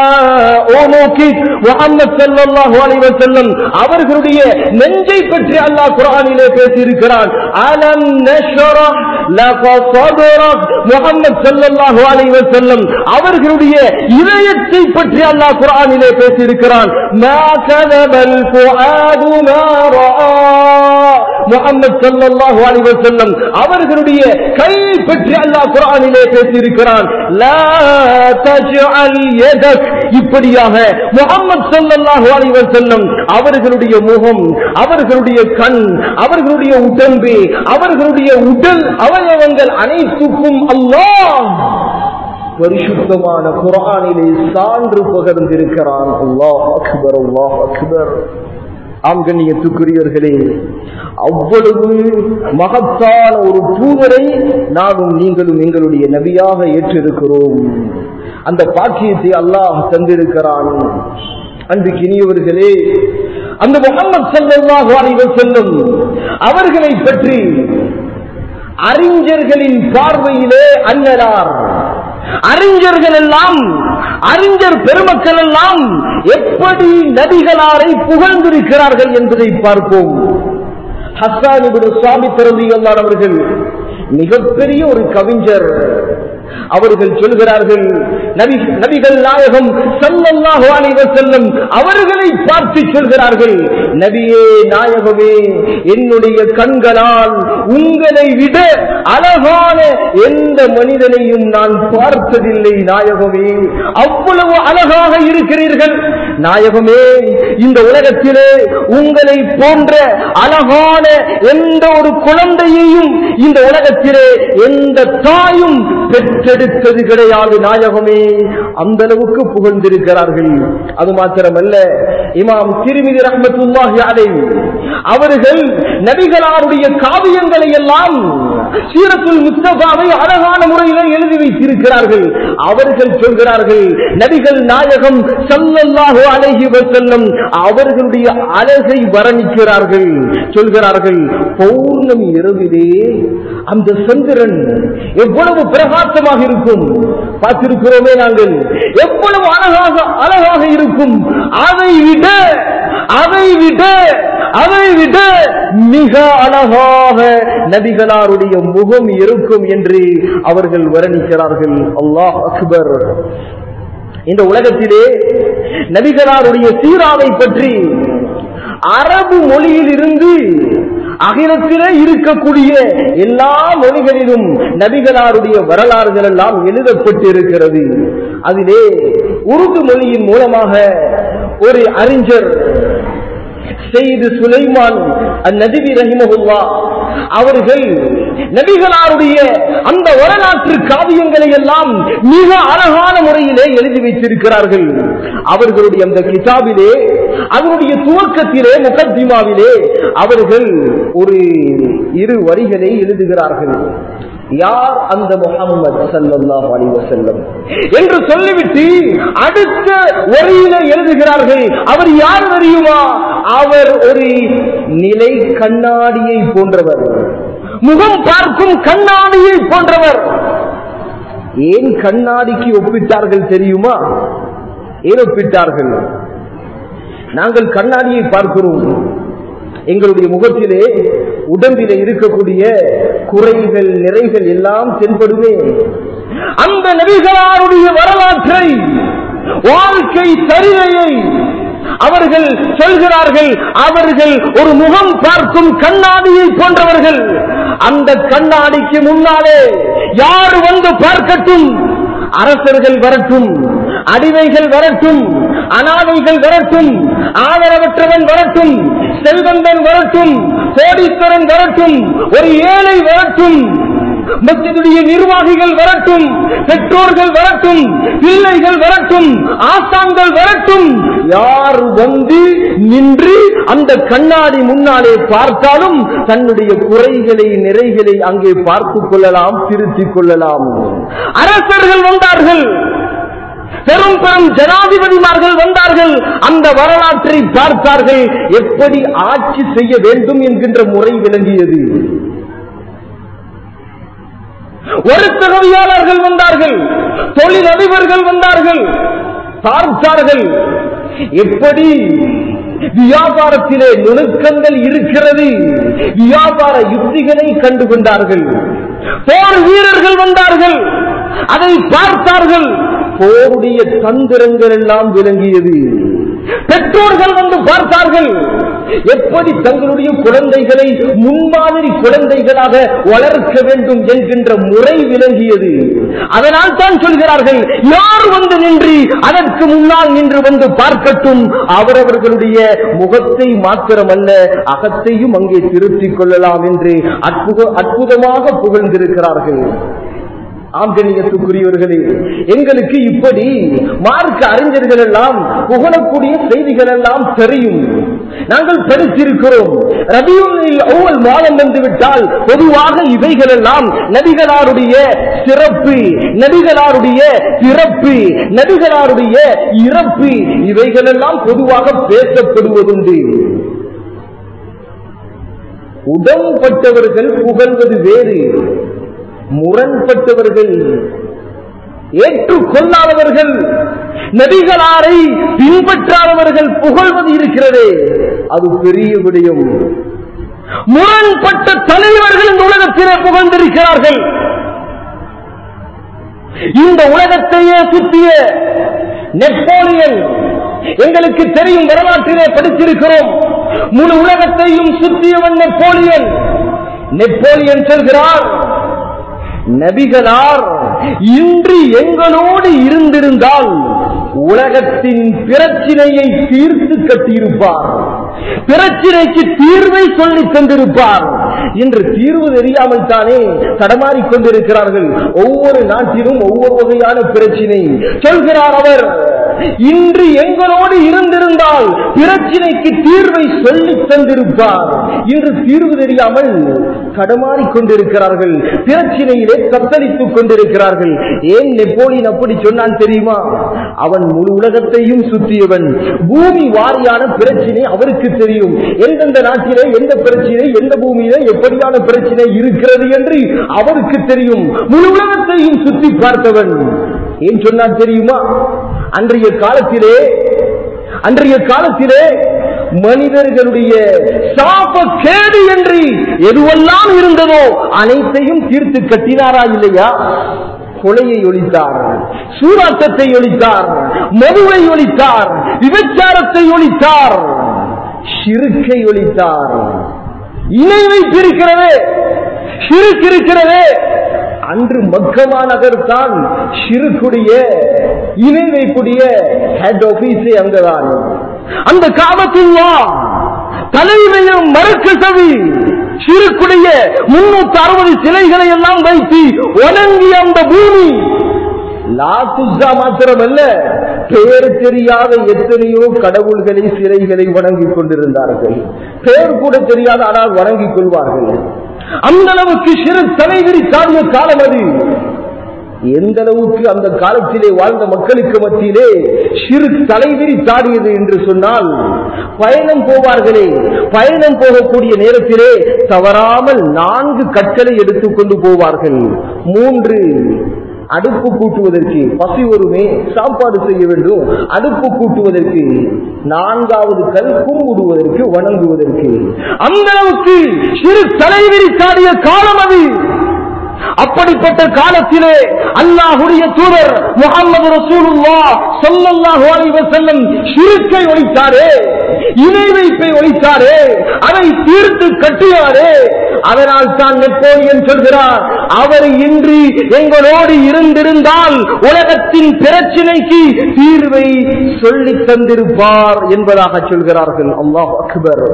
S1: உனுகி முஹம்மது ஸல்லல்லாஹு அலைஹி வஸல்லம் அவர்களுடைய நெஞ்சை பற்றி அல்லாஹ் குர்ஆனிலே பேசியிருக்கிறான் அலம் நஷ்ரஹ் லக ஸத்ரக் முஹம்மது ஸல்லல்லாஹு அலைஹி வஸல்லம் அவர்களுடைய இதயத்தை பற்றி அல்லாஹ் குர்ஆனிலே பேசியிருக்கிறான் மா கதபல் ஃபுஆது மா ரஆ முஹம்மது ஸல்லல்லாஹு அலைஹி வஸல்லம் அவர்களுடைய கை பற்றி அல்லாஹ் குர்ஆனிலே பேசியிருக்கிறான் லா தஜ்அல் யதக் இப்படியாக முஹம்மது ஸல்லல்லாஹு அலைஹி வஸல்லம் அவர்களுடைய முகம் அவர்களுடைய கண் அவர்களுடைய உடம்பு அவர்களுடைய உடல் அவயவங்கள் அனைத்துக்கும் அல்லாஹ் பரிசுத்தமான குரானிலே சான்று பகர்ந்திருக்கிறான் அல்லாஹ் அக்பர் அல்லாஹ் அக்பர் ஆம்கண்ணியத்துக்குரியவர்களே அவ்வளவு மகத்தான ஒரு தூதரை நானும் நீங்களும் எங்களுடைய நபியாக ஏற்றிருக்கிறோம் அந்த பாக்கியத்தை அல்லாஹ் தந்திருக்கிறான் அன்றைக்கு இனியவர்களே அந்த முகமது சல்லாஹு அலைவர் செல்லும் அவர்களை பற்றி அறிஞர்களின் பார்வையிலே அன்னலார் அறிஞர்கள் எல்லாம் அறிஞர் பெருமக்கள் எல்லாம் எப்படி நபிகளாரை புகழ்ந்திருக்கிறார்கள் என்பதை பார்ப்போம் ஹஸ்ஸான் இப்னு சாபித் ரலியல்லாஹு அவர்கள் மிகப்பெரிய ஒரு கவிஞர் அவர்கள் சொல்கிறார்கள் நபி நபிகள் நாயகம் ஸல்லல்லாஹு அலைஹி வஸல்லம் அவர்களை பார்த்து சொல்கிறார்கள் நபியே நாயகமே என்னுடைய கண்களால் உங்களை விட அழகான எந்த மனிதனையும் நான் பார்த்ததில்லை நாயகமே அவ்வளவு அழகாக இருக்கிறீர்கள் நாயகமே இந்த உலகத்திலே உங்களை போன்ற அழகான எந்த ஒரு குழந்தையையும் இந்த உலகத்திலே எந்த தாயும் பெற்றெடுத்தது கிடையாது நாயகமே அந்த அளவுக்கு புகழ்ந்திருக்கிறார்கள் அது மாத்திரமல்ல இமாம் திருமிதி ரஹ்மத்துல்லாஹி அலைஹி அவர்கள் நபிகளாருடைய காவியங்களை எல்லாம் சீரத்துல் முஸ்தபாவை அழகான முறையில் எழுதி வைத்திருக்கிறார்கள் அவர்கள் சொல்கிறார்கள் நபிகள் நாயகம் ஸல்லல்லாஹு அலைஹி வஸல்லம் அவர்களுடைய அழகை வர்ணிக்கிறார்கள் சொல்கிறார்கள் பௌர்ணமி இரவிலே அந்த சந்திரன் எவ்வளவு பிரகாசமாக இருக்கும் பார்த்திருக்கிறோமே நாங்கள் எவ்வளவு அழகாக அழகாக இருக்கும் அதை விட அதை விட அதை விட மிக அழகாக நபிகளாருடைய முகம் இருக்கும் என்று அவர்கள் வர்ணிக்கிறார்கள் அல்லாஹ் அக்பர் இந்த உலகத்திலே நபிகளாருடைய சீராவை பற்றி அரபு மொழியில் இருந்து அகிலத்திலே இருக்கக்கூடிய எல்லா மொழிகளிலும் நபிகளாருடைய வரலாறுகள் எல்லாம் எழுதப்பட்டு இருக்கிறது அதிலே உருது மொழியின் மூலமாக ஒரு அறிஞர் செய்து சுலைமான் அந்நதிவி ரஹிமகுல்லா அவர்கள் நபிகளாருடைய அந்த வரலாற்று காவியங்களை எல்லாம் மிக அழகான முறையிலே எழுதி வைத்திருக்கிறார்கள் அவர்களுடைய அந்த கிதாபிலே அதனுடைய துவக்கத்திலே முகத்திமாவிலே அவர்கள் ஒரு இரு வரிகளை எழுதுகிறார்கள் யார் அந்த முகம்மது ஸல்லல்லாஹு அலைஹி வஸல்லம் என்று சொல்லிவிட்டு அடுத்த வரியில எழுதுகிறார்கள் அவர் யார் தெரியுமா அவர் ஒரு நிலை கண்ணாடியை போன்றவர் முகம் பார்க்கும் கண்ணாடியை போன்றவர் ஏன் கண்ணாடிக்கு ஒப்பிட்டார்கள் தெரியுமா ஏன் ஒப்பிட்டார்கள் நாங்கள் கண்ணாடியை பார்க்கிறோம் எங்களுடைய முகத்திலே உடம்பிலே இருக்கக்கூடிய குறைகள் நிறைகள் எல்லாம் தென்படுமே அந்த நபிகளாருடைய வரலாற்றை வாழ்க்கை சரிதையை அவர்கள் சொல்கிறார்கள் அவர்கள் ஒரு முகம் பார்க்கும் கண்ணாடியை போன்றவர்கள் அந்த கண்ணாடிக்கு முன்னாலே யார் வந்து பார்க்கட்டும் அரசர்கள் வரட்டும் அடிமைகள் வரட்டும் அனாதைகள் வரட்டும் ஆதரவற்றவன் வரட்டும் செல்வந்தன் வரட்டும் கோடீஸ்வரன் வரட்டும் ஒரு ஏழை வரட்டும் மஸ்ஜிதுடைய நிர்வாகிகள் வரட்டும் பெற்றோர்கள் வரட்டும் பிள்ளைகள் வரட்டும் ஆசான்கள் வரட்டும் யார் வந்து நின்று அந்த கண்ணாடி முன்னாலே பார்த்தாலும் தன்னுடைய குறைகளை நிறைகளை அங்கே பார்த்துக் கொள்ளலாம் திருத்திக் கொள்ளலாம் அரசர்கள் வந்தார்கள் பெரும் பெரும் ஜனாதிபதிமார்கள் வந்தார்கள் அந்த வரலாற்றை பார்த்தார்கள் எப்படி ஆட்சி செய்ய வேண்டும் என்கின்ற முறை விளங்கியது ஒரு தகவியாளர்கள் வந்தார்கள் தொழிலதிபர்கள் வந்தார்கள் பார்த்தார்கள் எப்படி வியாபாரத்திலே நுணுக்கங்கள் இருக்கிறது வியாபார யுக்திகளை கண்டு கொண்டார்கள் போர் வீரர்கள் வந்தார்கள் அதை பார்த்தார்கள் போருடைய தந்திரங்கள் எல்லாம் விளங்கியது பெற்றோர்கள் வந்து பார்த்தார்கள் எப்படி தங்களுடைய குழந்தைகளை முன்மாதிரி குழந்தைகளாக வளர்க்க வேண்டும் என்கின்ற முறை விளங்கியது அதனால் தான் சொல்கிறார்கள் யார் வந்து நின்று அதற்கு முன்னால் நின்று வந்து பார்க்கட்டும் அவரவர்களுடைய முகத்தை மாத்திரமல்ல அகத்தையும் அங்கே திருத்திக் கொள்ளலாம் என்று அற்புத அற்புதமாக புகழ்ந்திருக்கிறார்கள் ஆம்கணியத்துக்குரியவர்களே எங்களுக்கு இப்படி மார்க்க அறிஞர்கள் எல்லாம் புகழக்கூடிய செய்திகள் எல்லாம் தெரியும் நாங்கள் படித்திருக்கிறோம் ரபியுல் அவ்வல் மாதம் வந்து விட்டால் பொதுவாக இவைகள் எல்லாம் நபிகளாருடைய சிறப்பு நபிகளாருடைய பிறப்பு நபிகளாருடைய இறப்பு இவைகள் எல்லாம் பொதுவாக பேசப்படுவதுண்டு உடம்பட்டவர்கள் புகழ்வது வேறு முரண்பட்டவர்கள் ஏற்றுக்கொள்ளாதவர்கள் நபிகளாரை பின்பற்றாதவர்கள் புகழ்வது இருக்கிறதே அது பெரிய விடயம் முரண்பட்ட தலைவர்கள் இந்த உலகத்திலே புகழ்ந்திருக்கிறார்கள் இந்த உலகத்தையே சுற்றிய நெப்போலியன் எங்களுக்கு தெரியும் வரலாற்றிலே படித்திருக்கிறோம் முழு உலகத்தையும் சுற்றியவன் நெப்போலியன் நெப்போலியன் சொல்கிறார் நபிகளார் இன்று எங்களோடு இருந்திருந்தால் உலகத்தின் பிரச்சினையை தீர்த்து கட்டியிருப்பார் பிரச்சினைக்கு தீர்வை சொல்லி தந்திருப்பார் இன்று தீர்வு தெரியாமல் தானே தடமாறிக் கொண்டிருக்கிறார்கள் ஒவ்வொரு நாட்டிலும் ஒவ்வொரு வகையான பிரச்சினை சொல்கிறார் அவர் இன்று எங்களோடு இருந்திருந்தால் பிரச்சினைக்கு தீர்வை சொல்லி தந்திருப்பார் இன்று தீர்வு தெரியாமல் தடமாறிக் கொண்டிருக்கிறார்கள் பிரச்சினையிலே தத்தளித்துக் கொண்டிருக்கிறார்கள் ஏன் நெப்போலியன் அப்படி சொன்னான் தெரியுமா அவன் முழு உலகத்தையும் சுற்றியவன் பூமி வாரியான பிரச்சினை அவருக்கு தெரியும் எந்தெந்த நாட்டிலே எந்த பிரச்சனை எந்த பூமியிலே எப்படியான பிரச்சனை இருக்கிறது என்று அவருக்கு தெரியும் முழு உலகத்தையும் சுற்றி பார்த்தவன் ஏன் சொன்னான் தெரியுமா அன்றைய காலத்திலே அன்றைய காலத்திலே மனிதர்களுடைய சாப கேடு என்று எதுவெல்லாம் இருந்ததோ அனைத்தையும் தீர்த்து கட்டினாரா இல்லையா கொலையை ஒழித்தார் சூராட்டத்தை ஒழித்தார் மதுவை ஒழித்தார் விபச்சாரத்தை ஒழித்தார் சிறுக்கை ஒழித்தார் இணை வைத்திருக்கிறதே சிறுக்கு இருக்கிறதே அன்று மக்கமா நகர் தான் சிறுக்குடைய இணை வைப்புடைய ஹெட் ஆபீஸே அங்கதான் அந்த காபத்துல்லா தலைமையும் மறுக்க சவி சிறுக்குடைய முன்னூத்தி அறுபது சிலைகளை எல்லாம் வைத்து வணங்கிய அந்த பூமி லாத்துசா மாத்திரமல்ல பெயர் தெரியாத எத்தனையோ கடவுள்களை சிலைகளை வணங்கிக் கொண்டிருந்தார்கள் பெயர் கூட தெரியாத ஆனால் வணங்கிக் கொள்வார்கள் அந்த அளவுக்கு சிறு தலைவிரி சாடிய காலம் அது எந்த அளவுக்கு அந்த காலத்திலே வாழ்ந்த மக்களுக்கு மத்தியிலே சிறு தலைவிரி சாடியது என்று சொன்னால் பயணம் போவார்களே பயணம் போகக்கூடிய நேரத்திலே தவறாமல் நான்கு கற்களை எடுத்துக்கொண்டு போவார்கள் மூன்று அடுப்பு கூட்டுவதற்கு பசி வருமே சாப்பாடு செய்ய வேண்டும் அடுப்பு கூட்டுவதற்கு நான்காவது கல் கும்பிடுவதற்கு வணங்குவதற்கு அந்த அளவுக்கு சிறு தலைவிரி சாடிய காலம் அது அப்படிப்பட்ட காலத்திலே அல்லாஹுடைய தூதர் முகமது ரசூலுல்லா ஸல்லல்லாஹு அலைஹி வஸல்லம் ஷிர்க்கை ஒழித்தாரே இணை வைப்பை ஒழித்தாரே அதை தீர்த்து கட்டியாரே அதனால் தான் நெப்போலியன் சொல்கிறார் அவர் இன்றி எங்களோடு இருந்திருந்தால் உலகத்தின் பிரச்சினைக்கு தீர்வை சொல்லித் தந்திருப்பார் என்பதாக சொல்கிறார்கள் அல்லாஹ் அக்பர்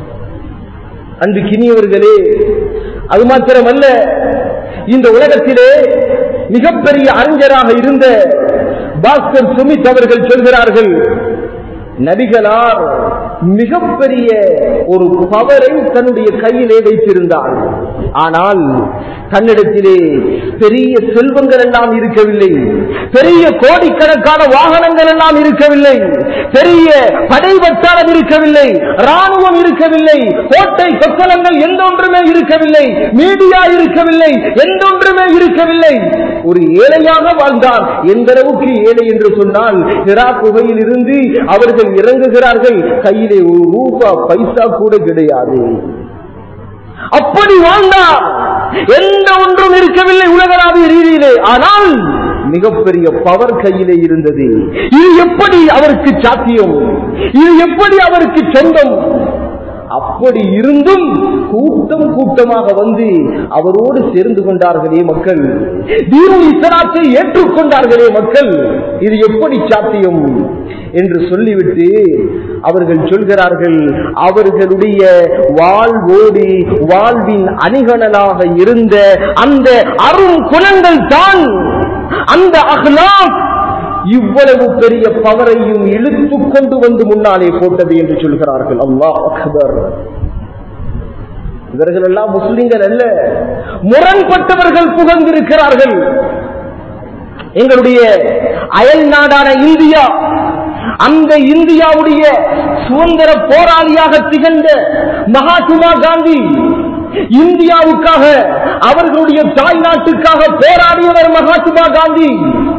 S1: அன்பு கிணியவர்களே அது மாத்திரமல்ல இந்த உலகத்திலே மிகப்பெரிய அறிஞராக இருந்த பாஸ்கர் சுமித் அவர்கள் சொல்கிறார்கள் நபிகளார் மிகப்பெரிய ஒரு பவரை தன்னுடைய கையிலே வைத்திருந்தார் ஆனால் தன்னிடத்திலே பெரிய செல்வங்கள் எல்லாம் இருக்கவில்லை பெரிய கோடிக்கணக்கான வாகனங்கள் எல்லாம் இருக்கவில்லை பெரிய படை வட்டாரம் இருக்கவில்லை ராணுவம் இருக்கவில்லை கோட்டை கொத்தளங்கள் எந்த ஒன்றுமே இருக்கவில்லை மீடியா இருக்கவில்லை எந்த ஒன்றுமே இருக்கவில்லை ஒரு ஏழையாக வாழ்ந்தார் எந்த அளவுக்கு ஏழை என்று சொன்னால் ஹிரா குகையில் இருந்து அவர்கள் இறங்குகிறார்கள் கையிலே ஒரு ரூபா பைசா கூட கிடையாது அப்படி வாழ்ந்தார் எந்த ஒன்றும் இருக்கவில்லை உலகளாவிய ரீதியிலே ஆனால் மிகப்பெரிய பவர் கையிலே இருந்தது இது எப்படி அவருக்கு சாத்தியம் இது எப்படி அவருக்கு சொந்தம் அப்படி இருந்தும் கூட்டம் கூட்டமாக வந்து அவரோடு சேர்ந்து கொண்டார்களே மக்கள் தீரும் இஸ்லாத்தை ஏற்றுக்கொண்டார்களே மக்கள் இது எப்படி சாத்தியம் என்று சொல்லிவிட்டு அவர்கள் சொல்கிறார்கள் அவர்களுடைய வாழ்வோடு வாழ்வின் அணிகணலாக இருந்த அந்த அரும் குணங்கள் தான் அந்த அஹ்லாக் இவ்வளவு பெரிய பவரையும் இழுத்து கொண்டு வந்து முன்னாலே போட்டது என்று சொல்கிறார்கள் அல்லாஹ் அக்பர் இவர்கள் எல்லாம் முஸ்லிம்கள் அல்ல முரண்பட்டவர்கள் புகழ்ந்திருக்கிறார்கள் எங்களுடைய அயல் நாடான இந்தியா அந்த இந்தியாவுடைய சுதந்திர போராளியாக திகழ்ந்த மகாத்மா காந்தி இந்தியாவுக்காக அவர்களுடைய தாய் நாட்டுக்காக போராடியவர் மகாத்மா காந்தி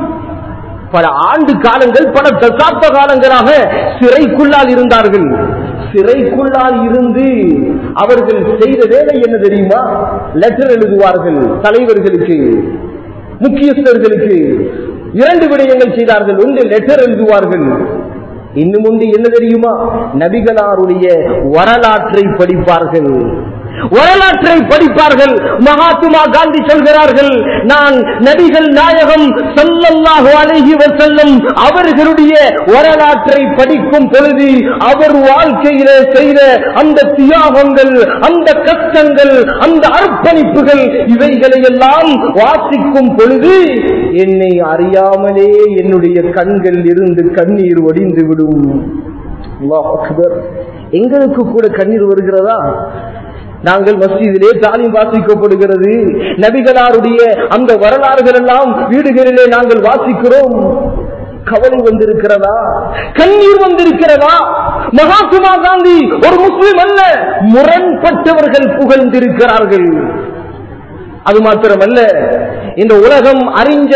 S1: பல ஆண்டு காலங்கள் பல தசாப்த காலங்களாக சிறைக்குள்ளால் இருந்தார்கள் சிறைக்குள்ளால் இருந்து அவர்கள் செய்த வேலை என்ன தெரியுமா லெட்டர் எழுதுவார்கள் தலைவர்களுக்கு முக்கியஸ்தர்களுக்கு இரண்டு விடயங்கள் செய்தார்கள் ஒன்று லெட்டர் எழுதுவார்கள் இன்னும் ஒன்று என்ன தெரியுமா நபிகளாருடைய வரலாற்றை படிப்பார்கள் வரலாற்றை படிப்பார்கள் மகாத்மா காந்தி சொல்கிறார்கள் நான் நபிகள் நாயகம் சல்லல்லாஹு அலைஹி வஸல்லம் அவர்களுடைய வரலாற்றை படிக்கும் பொழுது அவர் வாழ்க்கையிலே செய்த அந்த தியாகங்கள் அந்த கஷ்டங்கள் அந்த அர்ப்பணிப்புகள் இவைகளை எல்லாம் வாசிக்கும் பொழுது என்னை அறியாமலே என்னுடைய கண்கள் இருந்து கண்ணீர் வடிந்து விடும் அல்லாஹ் அக்பர் எங்களுக்கு கூட கண்ணீர் வருகிறதா நாங்கள் மஸ்ஜிதிலே தாலிம் வாசிக்கப்படுகிறது நபிகளாருடைய அந்த வரலாறுகள் எல்லாம் வீடுகளிலே நாங்கள் வாசிக்கிறோம் கவலை வந்திருக்கிறதா கண்ணீர் வந்திருக்கிறதா மகாத்மா காந்தி ஒரு முஸ்லிம் அல்ல முரண்பட்டவர்கள் புகழ்ந்திருக்கிறார்கள் அது மாத்திரமல்ல இந்த உலகம் அறிஞ்ச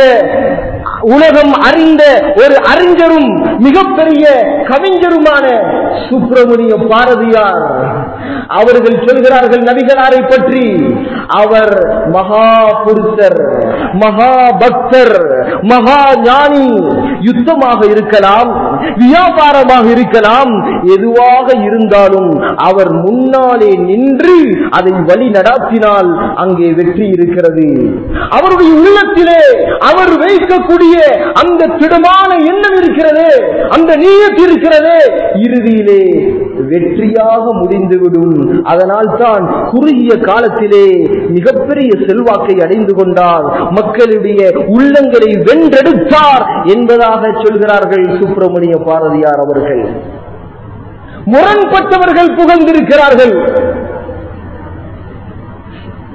S1: உலகம் அறிந்த ஒரு அறிஞரும் மிகப்பெரிய கவிஞருமான சுப்பிரமணிய பாரதியார் அவர்கள் சொல்கிறார்கள் நபிகளாரை பற்றி அவர் மகா புருஷர் மகா பக்தர் மகா ஞானி யுத்தமாக இருக்கலாம் வியாபாரமாக இருக்கலாம் எதுவாக இருந்தாலும் அவர் முன்னாலே நின்று அதை வழி நடாத்தினால் அங்கே வெற்றி இருக்கிறது அவருடைய உள்ளத்திலே அவர் வைக்கக்கூடிய அந்த திடமான எண்ணம் இருக்கிறது அந்த நீயத்து இருக்கிறது இறுதியிலே வெற்றியாக முடிந்துவிடும் அதனால் தான் குறுகிய காலத்திலே மிகப்பெரிய செல்வாக்கை அடைந்து கொண்டார் மக்களுடைய உள்ளங்களை வென்றெடுத்தார் என்பதாக சொல்கிறார்கள் சுப்பிரமணிய பாரதியார் அவர்கள் முரண்பட்டவர்கள் புகழ்ந்திருக்கிறார்கள்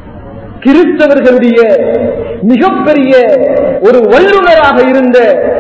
S1: கிறிஸ்தவர்களுடைய மிகப்பெரிய ஒரு வல்லுநராக இருந்த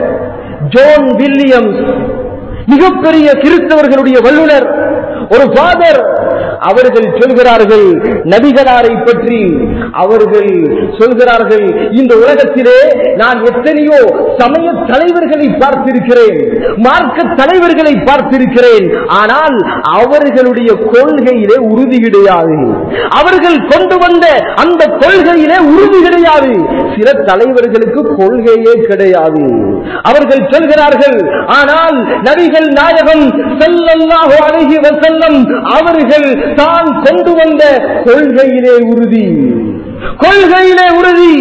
S1: ஜோன் வில்லியம்ஸ் மிகப்பெரிய கிறிஸ்தவர்களுடைய வல்லுனர் ஒரு ஃபாதர் அவர்கள் சொல்கிறார்கள் நபிகளாரை பற்றி அவர்கள் சொல்கிறார்கள் இந்த உலகத்திலே நான் எத்தனையோ சமய தலைவர்களை பார்த்திருக்கிறேன் மார்க்க தலைவர்களை பார்த்திருக்கிறேன் ஆனால் அவர்களுடைய கொள்கையிலே உறுதி கிடையாது அவர்கள் கொண்டு வந்த அந்த கொள்கையிலே உறுதி கிடையாது சில தலைவர்களுக்கு கொள்கையே கிடையாது அவர்கள் சொல்கிறார்கள் ஆனால் நபிகள் நாயகம் ஸல்லல்லாஹு அலைஹி வஸல்லம் அவர்கள் தான் கொண்டு வந்த கொள்கையிலே உறுதி கொள்கையிலே உறுதி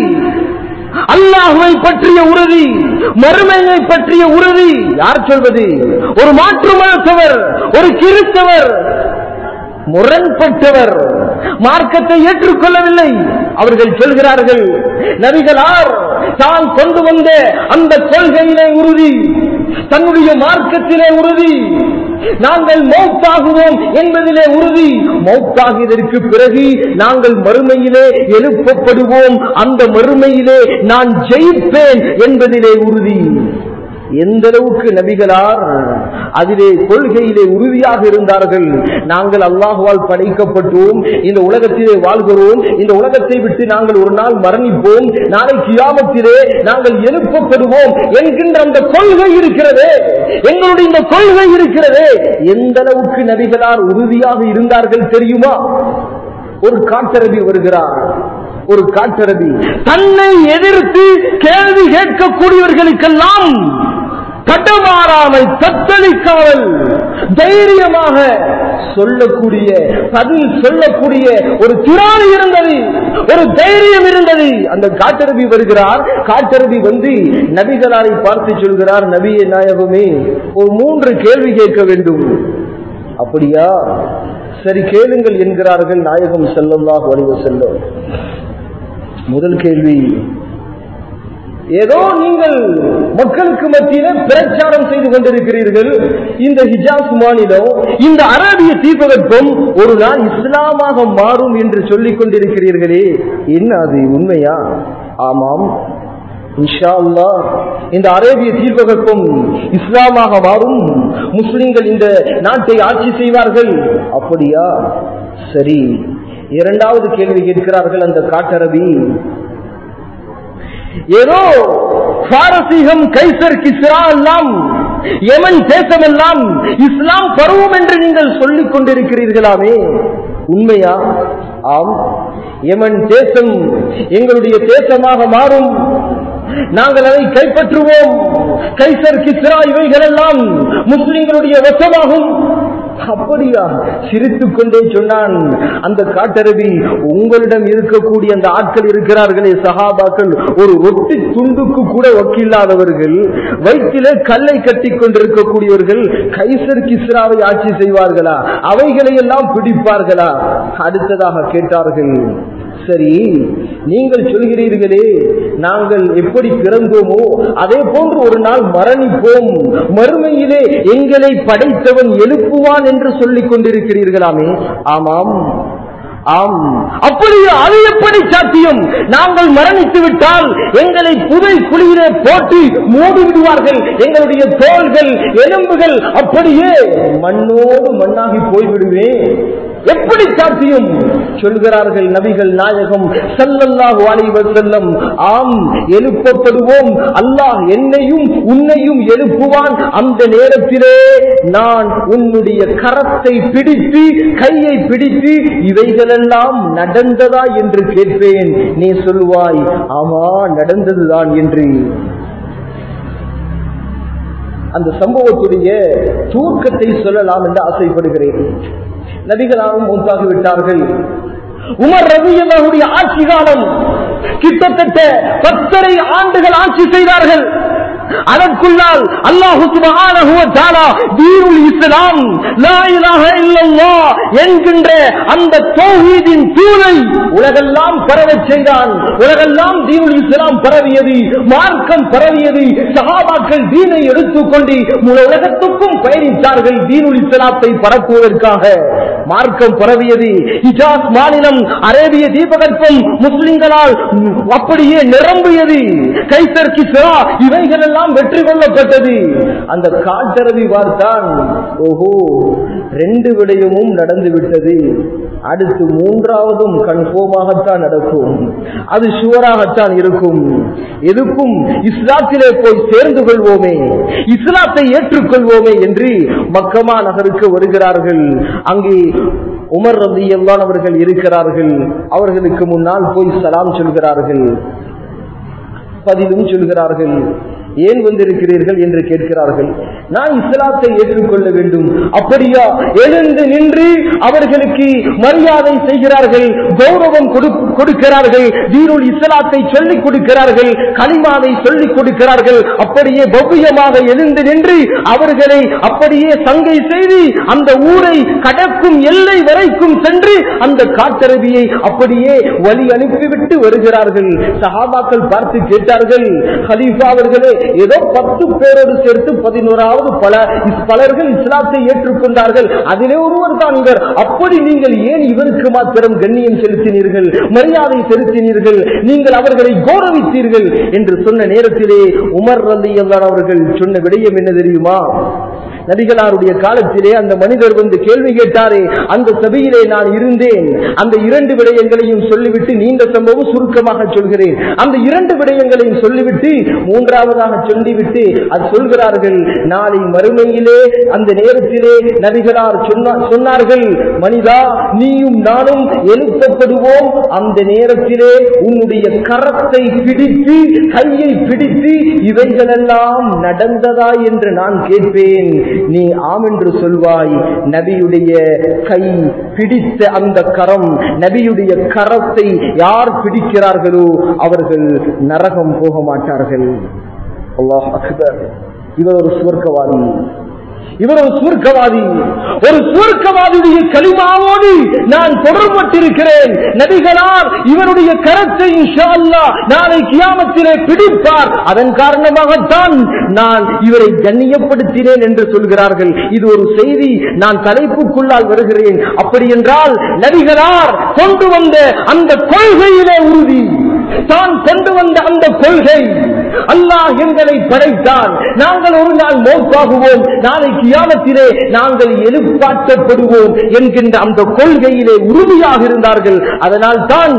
S1: அல்லாஹுவை பற்றிய உறுதி மறுமையை பற்றிய உறுதி யார் சொல்வது ஒரு மாற்று மதத்தவர் ஒரு கிறிஸ்தவர் முரண்பட்டவர் மார்க்கத்தை ஏற்றுக்கொள்ளவில்லை அவர்கள் சொல்கிறார்கள் நபிகளார் தான் கொண்டு வந்த அந்த கொள்கையிலே உறுதி தன்னுடைய மார்க்கத்திலே உறுதி நாங்கள் மௌத்தாகுவோம் என்பதிலே உறுதி மௌத்தாகியதற்கு பிறகு நாங்கள் மறுமையிலே எழுப்பப்படுவோம் அந்த மறுமையிலே நான் ஜெயிப்பேன் என்பதிலே உறுதி எந்த அளவுக்கு நபிகளார் அதிலே கொள்கையிலே உறுதியாக இருந்தார்கள் நாங்கள் அல்லாஹுவால் படைக்கப்பட்டோம் இந்த உலகத்திலே வாழ்கிறோம் இந்த உலகத்தை விட்டு நாங்கள் ஒரு நாள் மரணிப்போம் நாளை கியாமத்திலே நாங்கள் எழுப்பப்படுவோம் என்கின்ற அந்த கொள்கை இருக்கிறதே எங்களுடைய இந்த கொள்கை இருக்கிறதே எந்த அளவுக்கு நபிகளார் உறுதியாக இருந்தார்கள் தெரியுமா ஒரு காட்டரபி வருகிறார் ஒரு காட்டரபி தன்னை எதிர்த்து கேள்வி கேட்கக்கூடியவர்களுக்கெல்லாம் தடமாறாமல் தத்தளிக்காமல் தைரியமாக சொல்லக்கூடிய பதில் சொல்லக்கூடிய ஒரு திராணி இருந்தது ஒரு தைரியம் இருந்தது அந்த காட்டரபி வருகிறார் காட்டரபி வந்து நபிகளாரை பார்த்து சொல்கிறார் நபிய நாயகமே ஒரு மூன்று கேள்வி கேட்க வேண்டும் அப்படியா சரி கேளுங்கள் என்கிறார்கள் நாயகம் செல்லல்லாஹ் வடிவ செல்லும் முதல் கேள்வி ஏதோ நீங்கள் மக்களுக்கு மத்தியில பிரச்சாரம் செய்து கொண்டிருக்கிறீர்கள் இந்த ஹிஜாஸ் மாநிலம் இந்த அரேபிய தீபகற்பம் ஒரு நாள் இஸ்லாமாக மாறும் என்று சொல்லிக் கொண்டிருக்கிறீர்களே என்ன அது உண்மையா ஆமாம் இன்ஷா அல்லாஹ் இந்த அரேபிய தீர்ப்பகற்பம் இஸ்லாமாக மாறும் முஸ்லிம்கள் இந்த நாட்டை ஆட்சி செய்வார்கள் அப்படியா சரி இரண்டாவது கேள்வி கேட்கிறார்கள் அந்த காட்டரபி ஏதோ பாரசீகம் கைசர் கிஸ்ரா எல்லாம் யமன் தேசமெல்லாம் இஸ்லாம் பருவம் என்று நீங்கள் சொல்லிக் கொண்டிருக்கிறீர்களாமே உண்மையா ஆம் யமன் தேசம் எங்களுடைய தேசமாக மாறும் நாங்கள் அதை கைப்பற்றுவோம் கைசர் கிஸ்ரா இவைகள் எல்லாம் முஸ்லிம்களுடைய வசமாகும் அப்படியா சிரித்துக் கொண்டே சொன்னான் அந்த காட்டரவி உங்களிடம் இருக்கக்கூடிய அந்த ஆட்கள் இருக்கிறார்களே சகாபாக்கள் ஒரு ரொட்டி துண்டுக்கு கூட வக்கில்லாதவர்கள் வயிற்றிலே கல்லை கட்டி கொண்டிருக்கக்கூடியவர்கள் கைசர் கிஸ்ராவை ஆட்சி செய்வார்களா அவைகளை எல்லாம் பிடிப்பார்களா அடுத்ததாக கேட்டார்கள் சரி நீங்கள் சொல்கிறீர்களே நாங்கள் எப்படி பிறந்தோமோ அதே போன்று ஒரு நாள் மரணிப்போம் மறுமையிலே எங்களை படைத்தவன் எழுப்புவான் என்று சொல்லிக் கொண்டிருக்கிறீர்களாமே ஆமாம் ஆம் அப்படியே அது எப்படி சாத்தியம் நாங்கள் மரணித்து விட்டால் எங்களை புதை குழியிலே போட்டு மூடி விடுவார்கள் எங்களுடைய தோள்கள் எலும்புகள் அப்படியே மண்ணோடு மண்ணாகி போய்விடுவேன் எப்படி சாத்தியம் சொல்கிறார்கள் நபிகள் நாயகம் சல்லல்லாஹு அலைஹி வஸல்லம் ஆம் எழுப்பப்படுவோம் அல்லாஹ் என்னையும் உன்னையும் எழுப்புவான் அந்த நேரத்திலே நான் உன்னுடைய கரத்தை பிடித்து கையை பிடித்து இவைகளெல்லாம் நடந்ததா என்று கேட்பேன் நீ சொல்வாய் ஆமா நடந்ததுதான் என்று அந்த சம்பவத்துடைய தூக்கத்தை சொல்லலாம் என்று ஆசைப்படுகிறேன் நபிகளாகவும் மூத்தாகி விட்டார்கள் உமர் ரவியல்லாவுடைய ஆட்சி காலம் கிட்டத்தட்ட பத்தரை ஆண்டுகள் ஆட்சி செய்தார்கள் அதற்குள்ளால் அல்லாஹு சுப்ஹானஹு வ தஆலா தீனுல் இஸ்லாம் லா இலாஹ இல்லல்லாஹ் என்கின்ற அந்த தௌஹீதின் தூணை உலகெல்லாம் பரவச் செய்தான் உலகெல்லாம் தீனுல் இஸ்லாம் பரவியது மார்க்கம் பரவியது சஹாபாக்கள் தீனை எடுத்துக்கொண்டு முழு உலகத்துக்கும் பயணித்தார்கள் தீனுல் இஸ்லாத்தை பரப்புவதற்காக மார்க்கம் பரவியது ஹிஜாஸ் மாநிலம் அரேபிய தீபகற்பம் முஸ்லிம்களால் அப்படியே நிரம்பியது கைசர் கிஸ்ரா இவைகள் எல்லாம் வெற்றி கொள்ளப்பட்டது அந்த காட்டரவி பார்த்தான் ஓஹோ ரெண்டு விடயமும் நடந்து விட்டது அடுத்து மூன்றாவதும் கன்ஃபார்மாகத்தான் நடக்கும் அது ஷுவராகத்தான் இருக்கும் எதுக்கும் இஸ்லாத்திலே போய் சேர்ந்து கொள்வோமே இஸ்லாத்தை ஏற்றுக்கொள்வோமே என்று மக்கமா நகருக்கு வருகிறார்கள் அங்கே உமர் ரதி அவர்கள் இருக்கிறார்கள் அவர்களுக்கு முன்னால் போய் சலாம் சொல்கிறார்கள் பதிலும் சொல்கிறார்கள் ஏன் வந்திருக்கிறீர்கள் என்று கேட்கிறார்கள் நான் இஸ்லாத்தை ஏற்றுக்கொள்ள வேண்டும் அப்படியா எழுந்து நின்று அவர்களுக்கு மரியாதை செய்கிறார்கள் கௌரவம் கொடு- கொடுக்கிறார்கள் தீனுல் இஸ்லாத்தை சொல்லிக் கொடுக்கிறார்கள் களிமாவை சொல்லிக் கொடுக்கிறார்கள் அப்படியே பவ்யமாக எழுந்து நின்று அவர்களை அப்படியே சங்கை செய்து அந்த ஊரை கடக்கும் எல்லை வரைக்கும் சென்று அந்த காட்டரவியை அப்படியே வழி அனுப்பிவிட்டு வருகிறார்கள் சஹாபாக்கள் பார்த்து கேட்டார்கள் ஹலீஃபா அவர்களே ஏதோ பத்து பேரோடு சேர்த்து பதினோராவது பல பலர்கள் இஸ்லாத்தை ஏற்றுக்கொண்டார்கள் அதிலே ஒருவர் தான் இவர் அப்படி நீங்கள் ஏன் இவருக்கு மாத்திரம் கண்ணியம் செலுத்தினீர்கள் மரியாதை செலுத்தினீர்கள் நீங்கள் அவர்களை கௌரவித்தீர்கள் என்று சொன்ன நேரத்திலே உமர் ரலி அவர்கள் சொன்ன விடயம் என்ன தெரியுமா நபிகளாருடைய காலத்திலே அந்த மனிதர் வந்து கேள்வி கேட்டாரே அந்த சபையிலே நான் இருந்தேன் அந்த இரண்டு விடயங்களையும் சொல்லிவிட்டு நீண்ட சம்பவம் சுருக்கமாக சொல்கிறேன் அந்த இரண்டு விடயங்களையும் சொல்லிவிட்டு மூன்றாவதாக சொல்லிவிட்டு அது சொல்கிறார்கள் நாளை மறுமையிலே அந்த நேரத்திலே நபிகளார் சொன்னா- சொன்னார்கள் மனிதா நீயும் நானும் எழுப்பப்படுவோம் அந்த நேரத்திலே உன்னுடைய கரத்தை பிடித்து கையை பிடித்து இவைகளெல்லாம் நடந்ததா என்று நான் கேட்பேன் நீ ஆம் என்று சொல்வாய் நபியுடைய கை பிடித்த அந்த கரம் நபியுடைய கரத்தை யார் பிடிக்கிறார்களோ அவர்கள் நரகம் போக மாட்டார்கள் அல்லாஹ் அக்பர் இவர் ஒரு சுவர்க்கவாதி இவர் ஒரு சுவர்க்கவாதி ஒரு சுவர்க்கவாதியுடைய கலிமாவோடு நான் தொடர்பட்டிருக்கிறேன் நபிகளார் இவருடைய கரத்தை இன்ஷா அல்லாஹ் நாளை கியாமத்திலே பிடிப்பார் அதன் காரணமாகத்தான் நான் இவரை கண்ணியப்படுத்தினேன் என்று சொல்கிறார்கள் இது ஒரு செய்தி நான் தலைப்புக்குள்ளால் வருகிறேன் அப்படி என்றால் நபிகளார் கொண்டு வந்த அந்த கொள்கையிலே உறுதி தான் கொண்டு வந்த அந்த கொள்கை அல்லாஹ் எங்களை படைத்தான் நாங்கள் ஒரு நாள் மோப்பாகுவோம் நாளை கியாமத்திலே நாங்கள் எழுப்பாற்றப்படுவோம் என்கின்ற அந்த கொள்கையிலே உறுதியாக இருந்தார்கள் அதனால் தான்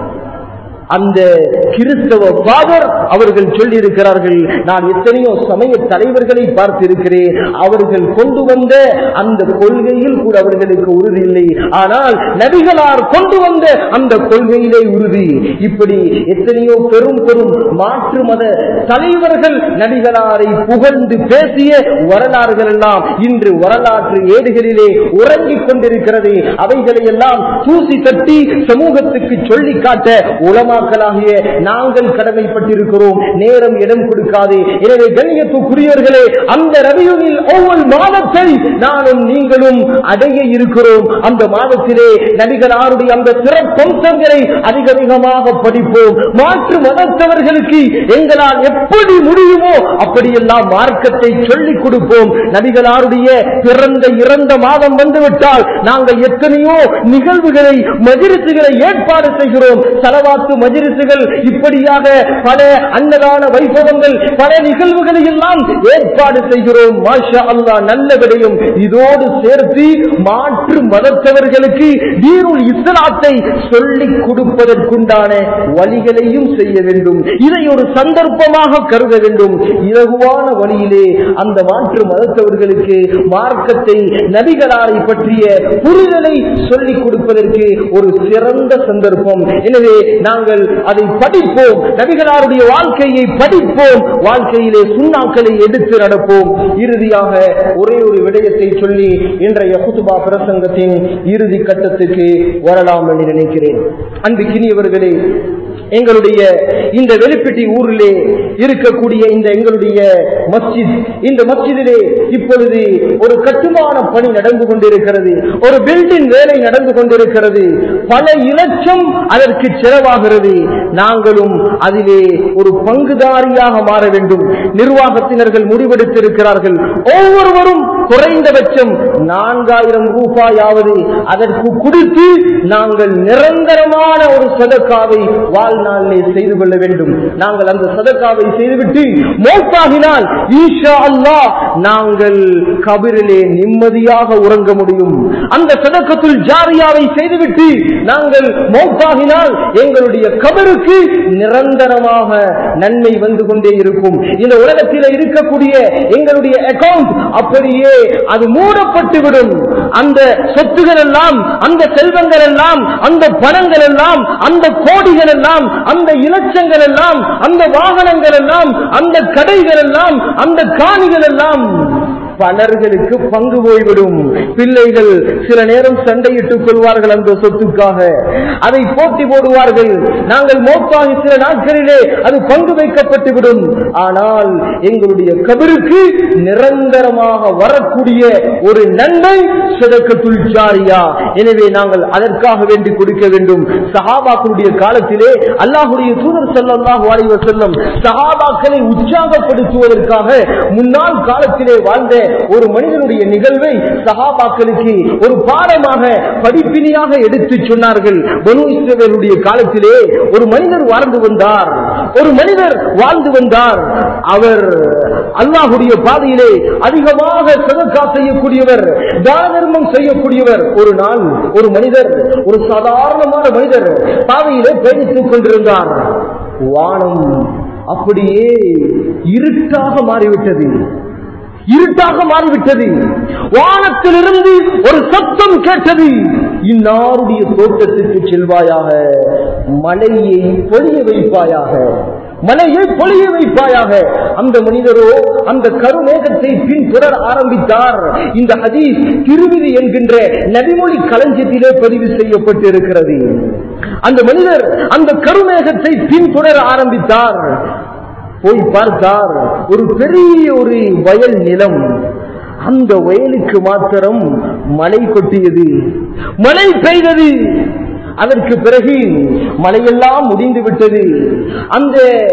S1: அந்த கிறிஸ்தவ பாதர் அவர்கள் சொல்லியிருக்கிறார்கள் நான் எத்தனையோ சமய தலைவர்களை பார்த்திருக்கிறேன் அவர்கள் கொண்டு வந்த அந்த கொள்கையில் கூட அவர்களுக்கு உறுதி இல்லை ஆனால் நபிகளார் கொண்டு வந்த அந்த கொள்கையிலே உறுதி இப்படி எத்தனையோ பெரும் பெரும் மாற்று மத தலைவர்கள் நபிகளாரை புகழ்ந்து பேசிய வரலாறுகள் எல்லாம் இன்று வரலாற்று ஏடுகளிலே உறங்கிக் கொண்டிருக்கிறது அவைகளை எல்லாம் தூசி தட்டி சமூகத்துக்கு சொல்லி காட்ட உலமாக்களாகிய நாங்கள் கடமைப்பட்டிருக்கிறோம் நேரம் இடம் கொடுக்காது எனவே கண்ணியத்துக்குரியவர்களே அந்த ரவியுனில் ஒவ்வொரு மாதத்தை நானும் நீங்களும் அடைய இருக்கிறோம் அந்த மாதத்திலே நபிகளாருடைய அந்த சிறப்பம்சங்களை அதிக அதிகமாக படிப்போம் மாற்று மதத்தவர்களுக்கு எங்களால் எப்படி முடியுமோ அப்படியெல்லாம் மார்க்கத்தை சொல்லிக் கொடுப்போம் நபிகளாருடைய பிறந்த இறந்த மாதம் வந்துவிட்டால் நாங்கள் எத்தனையோ நிகழ்வுகளை மஜிரிசுகளை ஏற்பாடு செய்கிறோம் செலவாத்து மஜிரிசுகள் இப்படியாக பல அன்னதான வைபவங்கள் பல நிகழ்வுகளை எல்லாம் ஏற்பாடு செய்கிறோம் மாஷா அல்லாஹ் நல்ல விடயம் இதோடு சேர்த்து மாற்று மதத்தவர்களுக்கு தீனுல் இஸ்லாத்தை சொல்லிக் கொடுப்பதற்குண்டான வழிகளையும் செய்ய வேண்டும் இதை ஒரு சந்தர்ப்பமாக கருத வேண்டும் இலகுவான வழியிலே அந்த மாற்று மதத்தவர்களுக்கு மார்க்கத்தை நபிகளாரை பற்றிய புரிதலை சொல்லிக் கொடுப்பதற்கு ஒரு சிறந்த சந்தர்ப்பம் எனவே நாங்கள் அதை படிப்போம் நபிகளாருடைய வாழ்க்கையை படிப்போம் வாழ்க்கையிலே சுண்ணாக்களை எடுத்து நடப்போம் இறுதியாக ஒரே ஒரு விடயத்தை சொல்லி இன்றைய குத்துபா பிரசங்கத்தின் இறுதி கட்டத்துக்கு வரலாம் என்று நினைக்கிறேன் அன்பு கிணியவர்களே எங்களுடைய இந்த வெளிப்பிட்டி ஊரிலே இருக்கக்கூடிய இந்த எங்களுடைய மஸ்ஜித் இந்த மஸ்ஜிதிலே இப்பொழுது ஒரு கட்டுமான பணி நடந்து கொண்டிருக்கிறது ஒரு பில்டிங் வேலை நடந்து கொண்டிருக்கிறது பல இலட்சம் அதற்கு செலவாகிறது நாங்களும் அதிலே ஒரு பங்குதாரியாக மாற வேண்டும் நிர்வாகத்தினர்கள் முடிவெடுத்திருக்கிறார்கள் ஒவ்வொருவரும் குறைந்தபட்சம் நான்காயிரம் ரூபாயாவது அதற்கு கொடுத்து நாங்கள் நிரந்தரமான ஒரு சதக்காவை வாழ்நாளிலே செய்து கொள்ள வேண்டும் நாங்கள் அந்த சதக்காவை செய்துவிட்டு மோட்டாகினால் ஈஷா அல்லா நாங்கள் கபிரிலே நிம்மதியாக உறங்க முடியும் அந்த சதக்கத்துள் ஜாரியாவை செய்துவிட்டு நாங்கள் மௌத்தாகினால் எங்களுடைய கபருக்கு நிரந்தரமாக நன்மை வந்து கொண்டே இருக்கும் இந்த உலகத்தில் இருக்கக்கூடிய எங்களுடைய அக்கவுண்ட் அப்படியே அது மூடப்பட்டுவிடும் அந்த சொத்துகள் எல்லாம் அந்த செல்வங்கள் எல்லாம் அந்த பணங்கள் எல்லாம் அந்த கோடிகள் எல்லாம் அந்த இலட்சங்கள் எல்லாம் அந்த வாகனங்கள் எல்லாம் அந்த கடைகள் எல்லாம் அந்த காணிகள் எல்லாம் பலர்களுக்கு பங்கு போய்விடும் பிள்ளைகள் சில நேரம் சண்டையிட்டுக் கொள்வார்கள் அந்த சொத்துக்காக அதை போட்டி போடுவார்கள் நாங்கள் மோப்பாகி சில நாட்களிலே அது பங்கு வைக்கப்பட்டுவிடும் ஆனால் எங்களுடைய கபருக்கு நிரந்தரமாக வரக்கூடிய ஒரு நன்மை சிதக்கத்துள் ஜாரியா எனவே நாங்கள் அதற்காக வேண்டி கொடுக்க வேண்டும் சஹாபாக்களுடைய காலத்திலே அல்லாஹுடைய தூதர் ஸல்லல்லாஹு அலைஹி வஸல்லம் சஹாபாக்களை உற்சாகப்படுத்துவதற்காக முன்னாள் காலத்திலே வாழ்ந்த ஒரு மனிதனுடைய நிகழ்வை சஹாபாக்களுக்கு ஒரு பாடமாக படிப்பினியாக எடுத்து சொன்னார்கள் பனு இஸ்ரவேலுடைய காலத்திலே ஒரு மனிதர் வாழ்ந்து வந்தார் ஒரு மனிதர் வாழ்ந்து வந்தார் அவர் அல்லாஹுடைய பாதையிலே அதிகமாக சதக்கா செய்யக்கூடியவர் தான தர்மம் செய்யக்கூடியவர் ஒரு நாள் ஒரு மனிதர் ஒரு சாதாரணமான மனிதர் பாதையிலே பயணித்துக் கொண்டிருந்தார் வானம் அப்படியே இருட்டாக மாறிவிட்டது இருட்டாக மாறிவிட்டது வானத்திலிருந்து ஒரு சத்தம் கேட்டது இன்னாருடைய தோட்டத்துக்கு செல்வாயாக மலையை பொழிய வைப்பாயாக மலையை பொழிய வைப்பாயாக அந்த மனிதரோ அந்த கருமேகத்தை பின்தொடர ஆரம்பித்தார் இந்த ஹதீஸ் திருவிதி என்கின்ற நபிமொழி களஞ்சியத்திலே பதிவு செய்யப்பட்டிருக்கிறது அந்த மனிதர் அந்த கருமேகத்தை பின்தொடர ஆரம்பித்தார் போய் பார்த்தார் ஒரு பெரிய ஒரு வயல் நிலம் அந்த வயலுக்கு மாத்திரம் மழை கொட்டியது மழை பெய்தது அதற்கு பிறகு மழையெல்லாம் முடிந்து விட்டது அந்த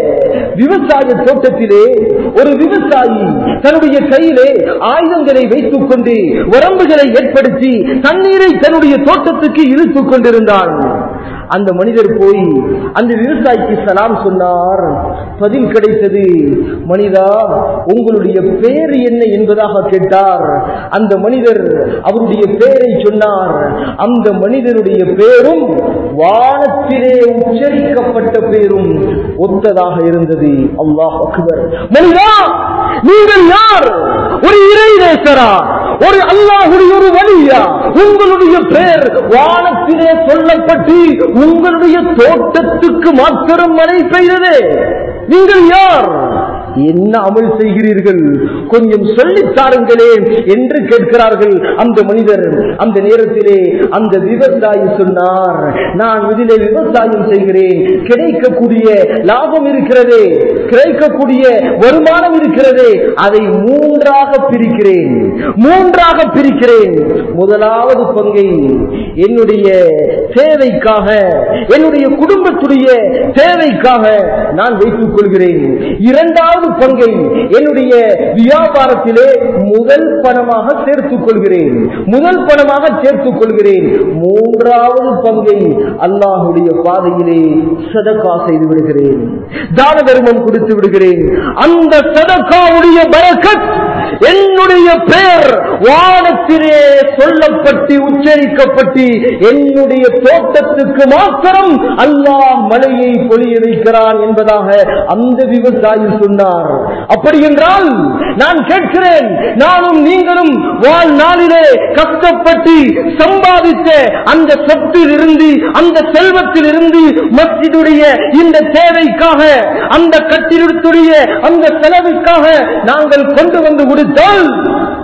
S1: விவசாய தோட்டத்திலே ஒரு விவசாயி தன்னுடைய கையிலே ஆயுதங்களை வைத்துக் கொண்டு வரம்புகளை ஏற்படுத்தி தண்ணீரை தன்னுடைய தோட்டத்துக்கு இழுத்துக் கொண்டிருந்தான் அந்த மனிதர் போய் அந்த விவசாயிக்கு சலாம் சொன்னார் பதில் கிடைத்தது மனிதா உங்களுடைய பெயர் என்ன என்பதாக கேட்டார் அந்த மனிதர் அவருடைய பெயரை சொன்னார் அந்த மனிதருடைய பெயரும் வானத்திலே உச்சரிக்கப்பட்ட பெயரும் ஒத்ததாக இருந்தது அல்லாஹ் அக்பர் மனிதா நீங்கள் யார் ஒரு இறை நேசரா ஒரு அல்லாஹுடைய ஒரு வழியா உங்களுடைய பெயர் வானத்திலே சொல்லப்பட்டு உங்களுடைய தோட்டத்துக்கு மாத்திரம் மழை பெய்ததே நீங்கள் யார் என்ன அமல் செய்கிறீர்கள் கொஞ்சம் சொல்லித் தாருங்களே என்று கேட்கிறார்கள் அந்த மனிதர் அந்த நேரத்திலே அந்த விவசாயி சொன்னார் நான் இதிலே விவசாயம் செய்கிறேன் கிடைக்கக்கூடிய லாபம் இருக்கிறதே கிடைக்கக்கூடிய வருமானம் இருக்கிறதே அதை மூன்றாக பிரிக்கிறேன் மூன்றாக பிரிக்கிறேன் முதலாவது பங்கை என்னுடைய தேவைக்காக என்னுடைய குடும்பத்துடைய தேவைக்காக நான் வைத்துக் கொள்கிறேன் இரண்டாவது பங்கை என்னுடைய வியாபாரத்திலே முதல் பணமாக சேர்த்துக் கொள்கிறேன் முதல் பணமாக சேர்த்துக் கொள்கிறேன் மூன்றாவது பங்கை அல்லாஹுடைய பாதையிலே சதக்கா செய்து விடுகிறேன் தான தர்மம் கொடுத்து விடுகிறேன் அந்த சதக்காவுடைய பரக்கத் என்னுடைய பெயர் வானத்திலே சொல்லப்பட்டு உச்சரிக்கப்பட்டு என்னுடைய தோட்டத்துக்கு மாத்திரம் அல்லாஹ் மழையை பொழிய வைக்கிறான் என்பதாக அந்த விவசாயி சொன்னார் அப்படி என்றால் நான் கேட்கிறேன் நானும் நீங்களும் வாழ்நாளிலே கஷ்டப்பட்டு சம்பாதித்த அந்த சொத்தில் இருந்து அந்த செல்வத்தில் இருந்து மஸ்ஜிதுடைய இந்த தேவைக்காக அந்த கட்டிடத்துடைய அந்த செலவுக்காக நாங்கள் கொண்டு வந்து கொடுத்தால்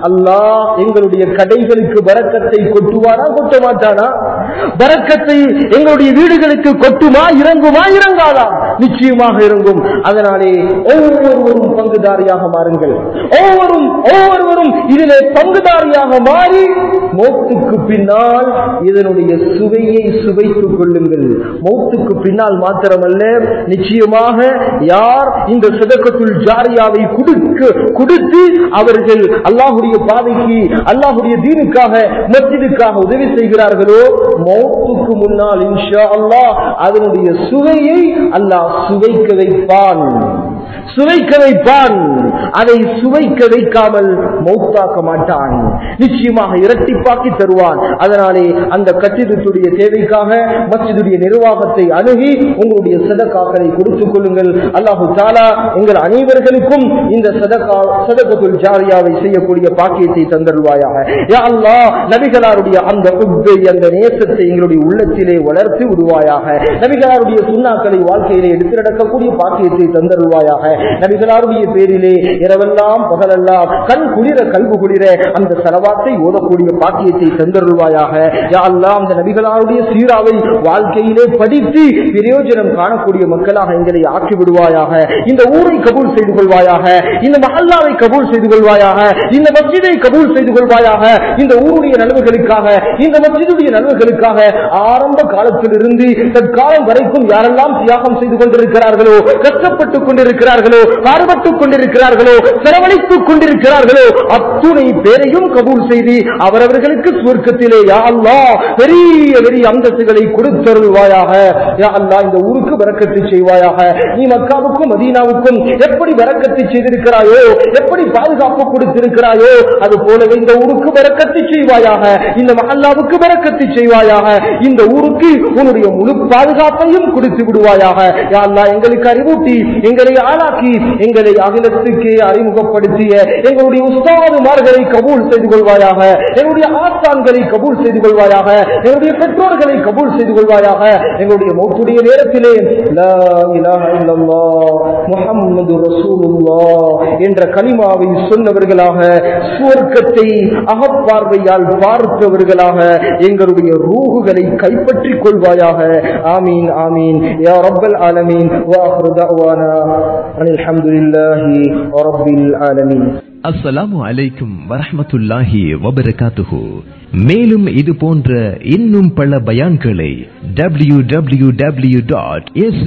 S1: அல்லாஹ் எங்களுடைய கடைகளுக்கு பரக்கத்தை கொட்டுவானா கொட்ட மாட்டானா பரக்கத்தை எங்களுடைய வீடுகளுக்கு கொட்டுமா இறங்குமா இறங்காதா நிச்சயமாக இறங்கும் அதனாலே ஒவ்வொருவரும் பங்குதாரியாக மாறுங்கள் ஒவ்வொரும் ஒவ்வொருவரும் இதிலே பங்குதாரியாக மாறி மௌத்துக்கு பின்னால் இதனுடைய சுவையை சுவைத்துக் கொள்ளுங்கள் மௌத்துக்கு பின்னால் மாத்திரமல்ல நிச்சயமாக யார் இந்த சதக்கத்துள் ஜாரியாவை கொடுக்க கொடுத்து அவர்கள் அல்லாஹுடைய பாதைக்கு அல்லாஹுடைய தீனுக்காக மஸ்ஜிதுக்காக உதவி செய்கிறார்களோ மௌத்துக்கு முன்னால் இன்ஷா அல்லாஹ் அதனுடைய சுவையை அல்லாஹ் சுவைக்க வைப்பான் சுவைக்க வைப்பான் அதை சுவைக்க வைக்காமல் மௌத்தாக்க மாட்டான் நிச்சயமாக இரட்டிப்பாக்கி தருவான் அதனாலே அந்த கட்டிடத்துடைய தேவைக்காக மஸ்ஜிதுடைய நிர்வாகத்தை அணுகி உங்களுடைய சதக்காக்களை கொடுத்துக் கொள்ளுங்கள் அல்லாஹு தாலா எங்கள் அனைவர்களுக்கும் இந்த சதக்கா சதகத்துல் ஜாரியாவை செய்யக்கூடிய பாக்கியத்தை தந்தருவாயாக யா அல்லாஹ் நபிகளாருடைய அந்த உப்பை அந்த நேசத்தை எங்களுடைய உள்ளத்திலே வளர்த்து விடுவாயாக நபிகளாருடைய சுண்ணாக்களை வாழ்க்கையிலே எடுத்து நடக்கக்கூடிய பாக்கியத்தை தந்தருவாயாக நபிகளாருடைய பேரிலே இரவெல்லாம் பகலெல்லாம் கண் குளிர கல்வு குளிர அந்த செலவாத்தை ஓதக்கூடிய பாக்கியத்தை தந்தருள்வாயாக யா அல்லாஹ் அந்த நபிகளாருடைய சீராவை வாழ்க்கையிலே படித்து பிரயோஜனம் காணக்கூடிய மக்களாக எங்களை ஆக்கி விடுவாயாக இந்த ஊரை கபூல் செய்து கொள்வாயாக இந்த மஹல்லாவை கபூல் செய்து கொள்வாயாக இந்த மஸ்ஜிதை கபூல் செய்து கொள்வாயாக இந்த ஊருடைய நலவுகளுக்காக இந்த மஸ்ஜிதுடைய நலவுகளுக்காக ஆரம்ப காலத்திலிருந்து தற்காலம் வரைக்கும் யாரெல்லாம் தியாகம் செய்து கொண்டிருக்கிறார்களோ கஷ்டப்பட்டுக் கொண்டிருக்கிறார்களோ பாடுபட்டுக் கொண்டிருக்கிறார்களோ செலவழித்துக் கொண்டிருக்கிறார்களோ அத்துணை பேரையும் கபூல் செய்து அவரவர்களுக்கு சுவர்க்கத்திலே யா அல்லாஹ் பெரிய பெரிய அந்தஸ்துகளை கொடுத்தருள்வாயாக யா அல்லாஹ் இந்த ஊருக்கு வரக்கத்தை செய்வாயாக நீ மக்காவுக்கும் மதீனாவுக்கும் எப்படி வரக்கத்தை செய்திருக்கிறாயோ எப்படி பாதுகாப்பு கொடுத்திருக்கிறாயோ அது போலவே இந்த ஊருக்கு வரக்கத்தை செய்வாயாக இந்த மஹல்லாவுக்கு வரக்கத்தை செய்வாயாக இந்த ஊருக்கு உன்னுடைய முழு பாதுகாப்பையும் கொடுத்து விடுவாயாக யா அல்லாஹ் எங்களுக்கு அறிவூட்டி எங்களை ஆளாக்கி எங்களை அகிலத்துக்கு அறிமுகப்படுத்திய எங்களுடைய உஸ்தாதுமார்களை கபூல் செய்து கொள்வாயாக எங்களுடைய ஆசான்களை கபூல் செய்து கொள்வாயாக எங்களுடைய பெற்றோர்களை கபூல் செய்து கொள்வாயாக எங்களுடைய மௌத்துடைய நேரத்திலே லா இலாஹ இல்லல்லாஹ் முஹம்மது ரசூலுல்லாஹ் என்ற கலிமாவை சொன்னவர்களாக சுவர்க்கத்தை அகப்பார்வையால் பார்த்தவர்களாக எங்களுடைய ரூகுகளை கைப்பற்றிக் கொள்வாயாக ஆமீன் ஆமீன் யா ரப்பல் ஆலமீன் வாஹ்ரு தஅவானா அனில் ஹம்துலில்லாஹி ரப்பில் ஆலமீன்
S2: அஸ்ஸலாமு அலைக்கும் வரஹ்மத்துல்லாஹி வபரகாத்துஹு மேலும் இது போன்ற இன்னும் பல பயான்களை W W W dot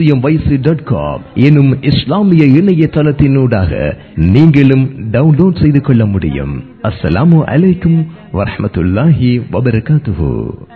S2: dot com எனும் இஸ்லாமிய இணையதளத்தினூடாக நீங்களும் டவுன்லோட் செய்து கொள்ள முடியும் அஸ்ஸலாமு அலைக்கும் வரஹ்மத்துல்லாஹி வபரகாத்துஹு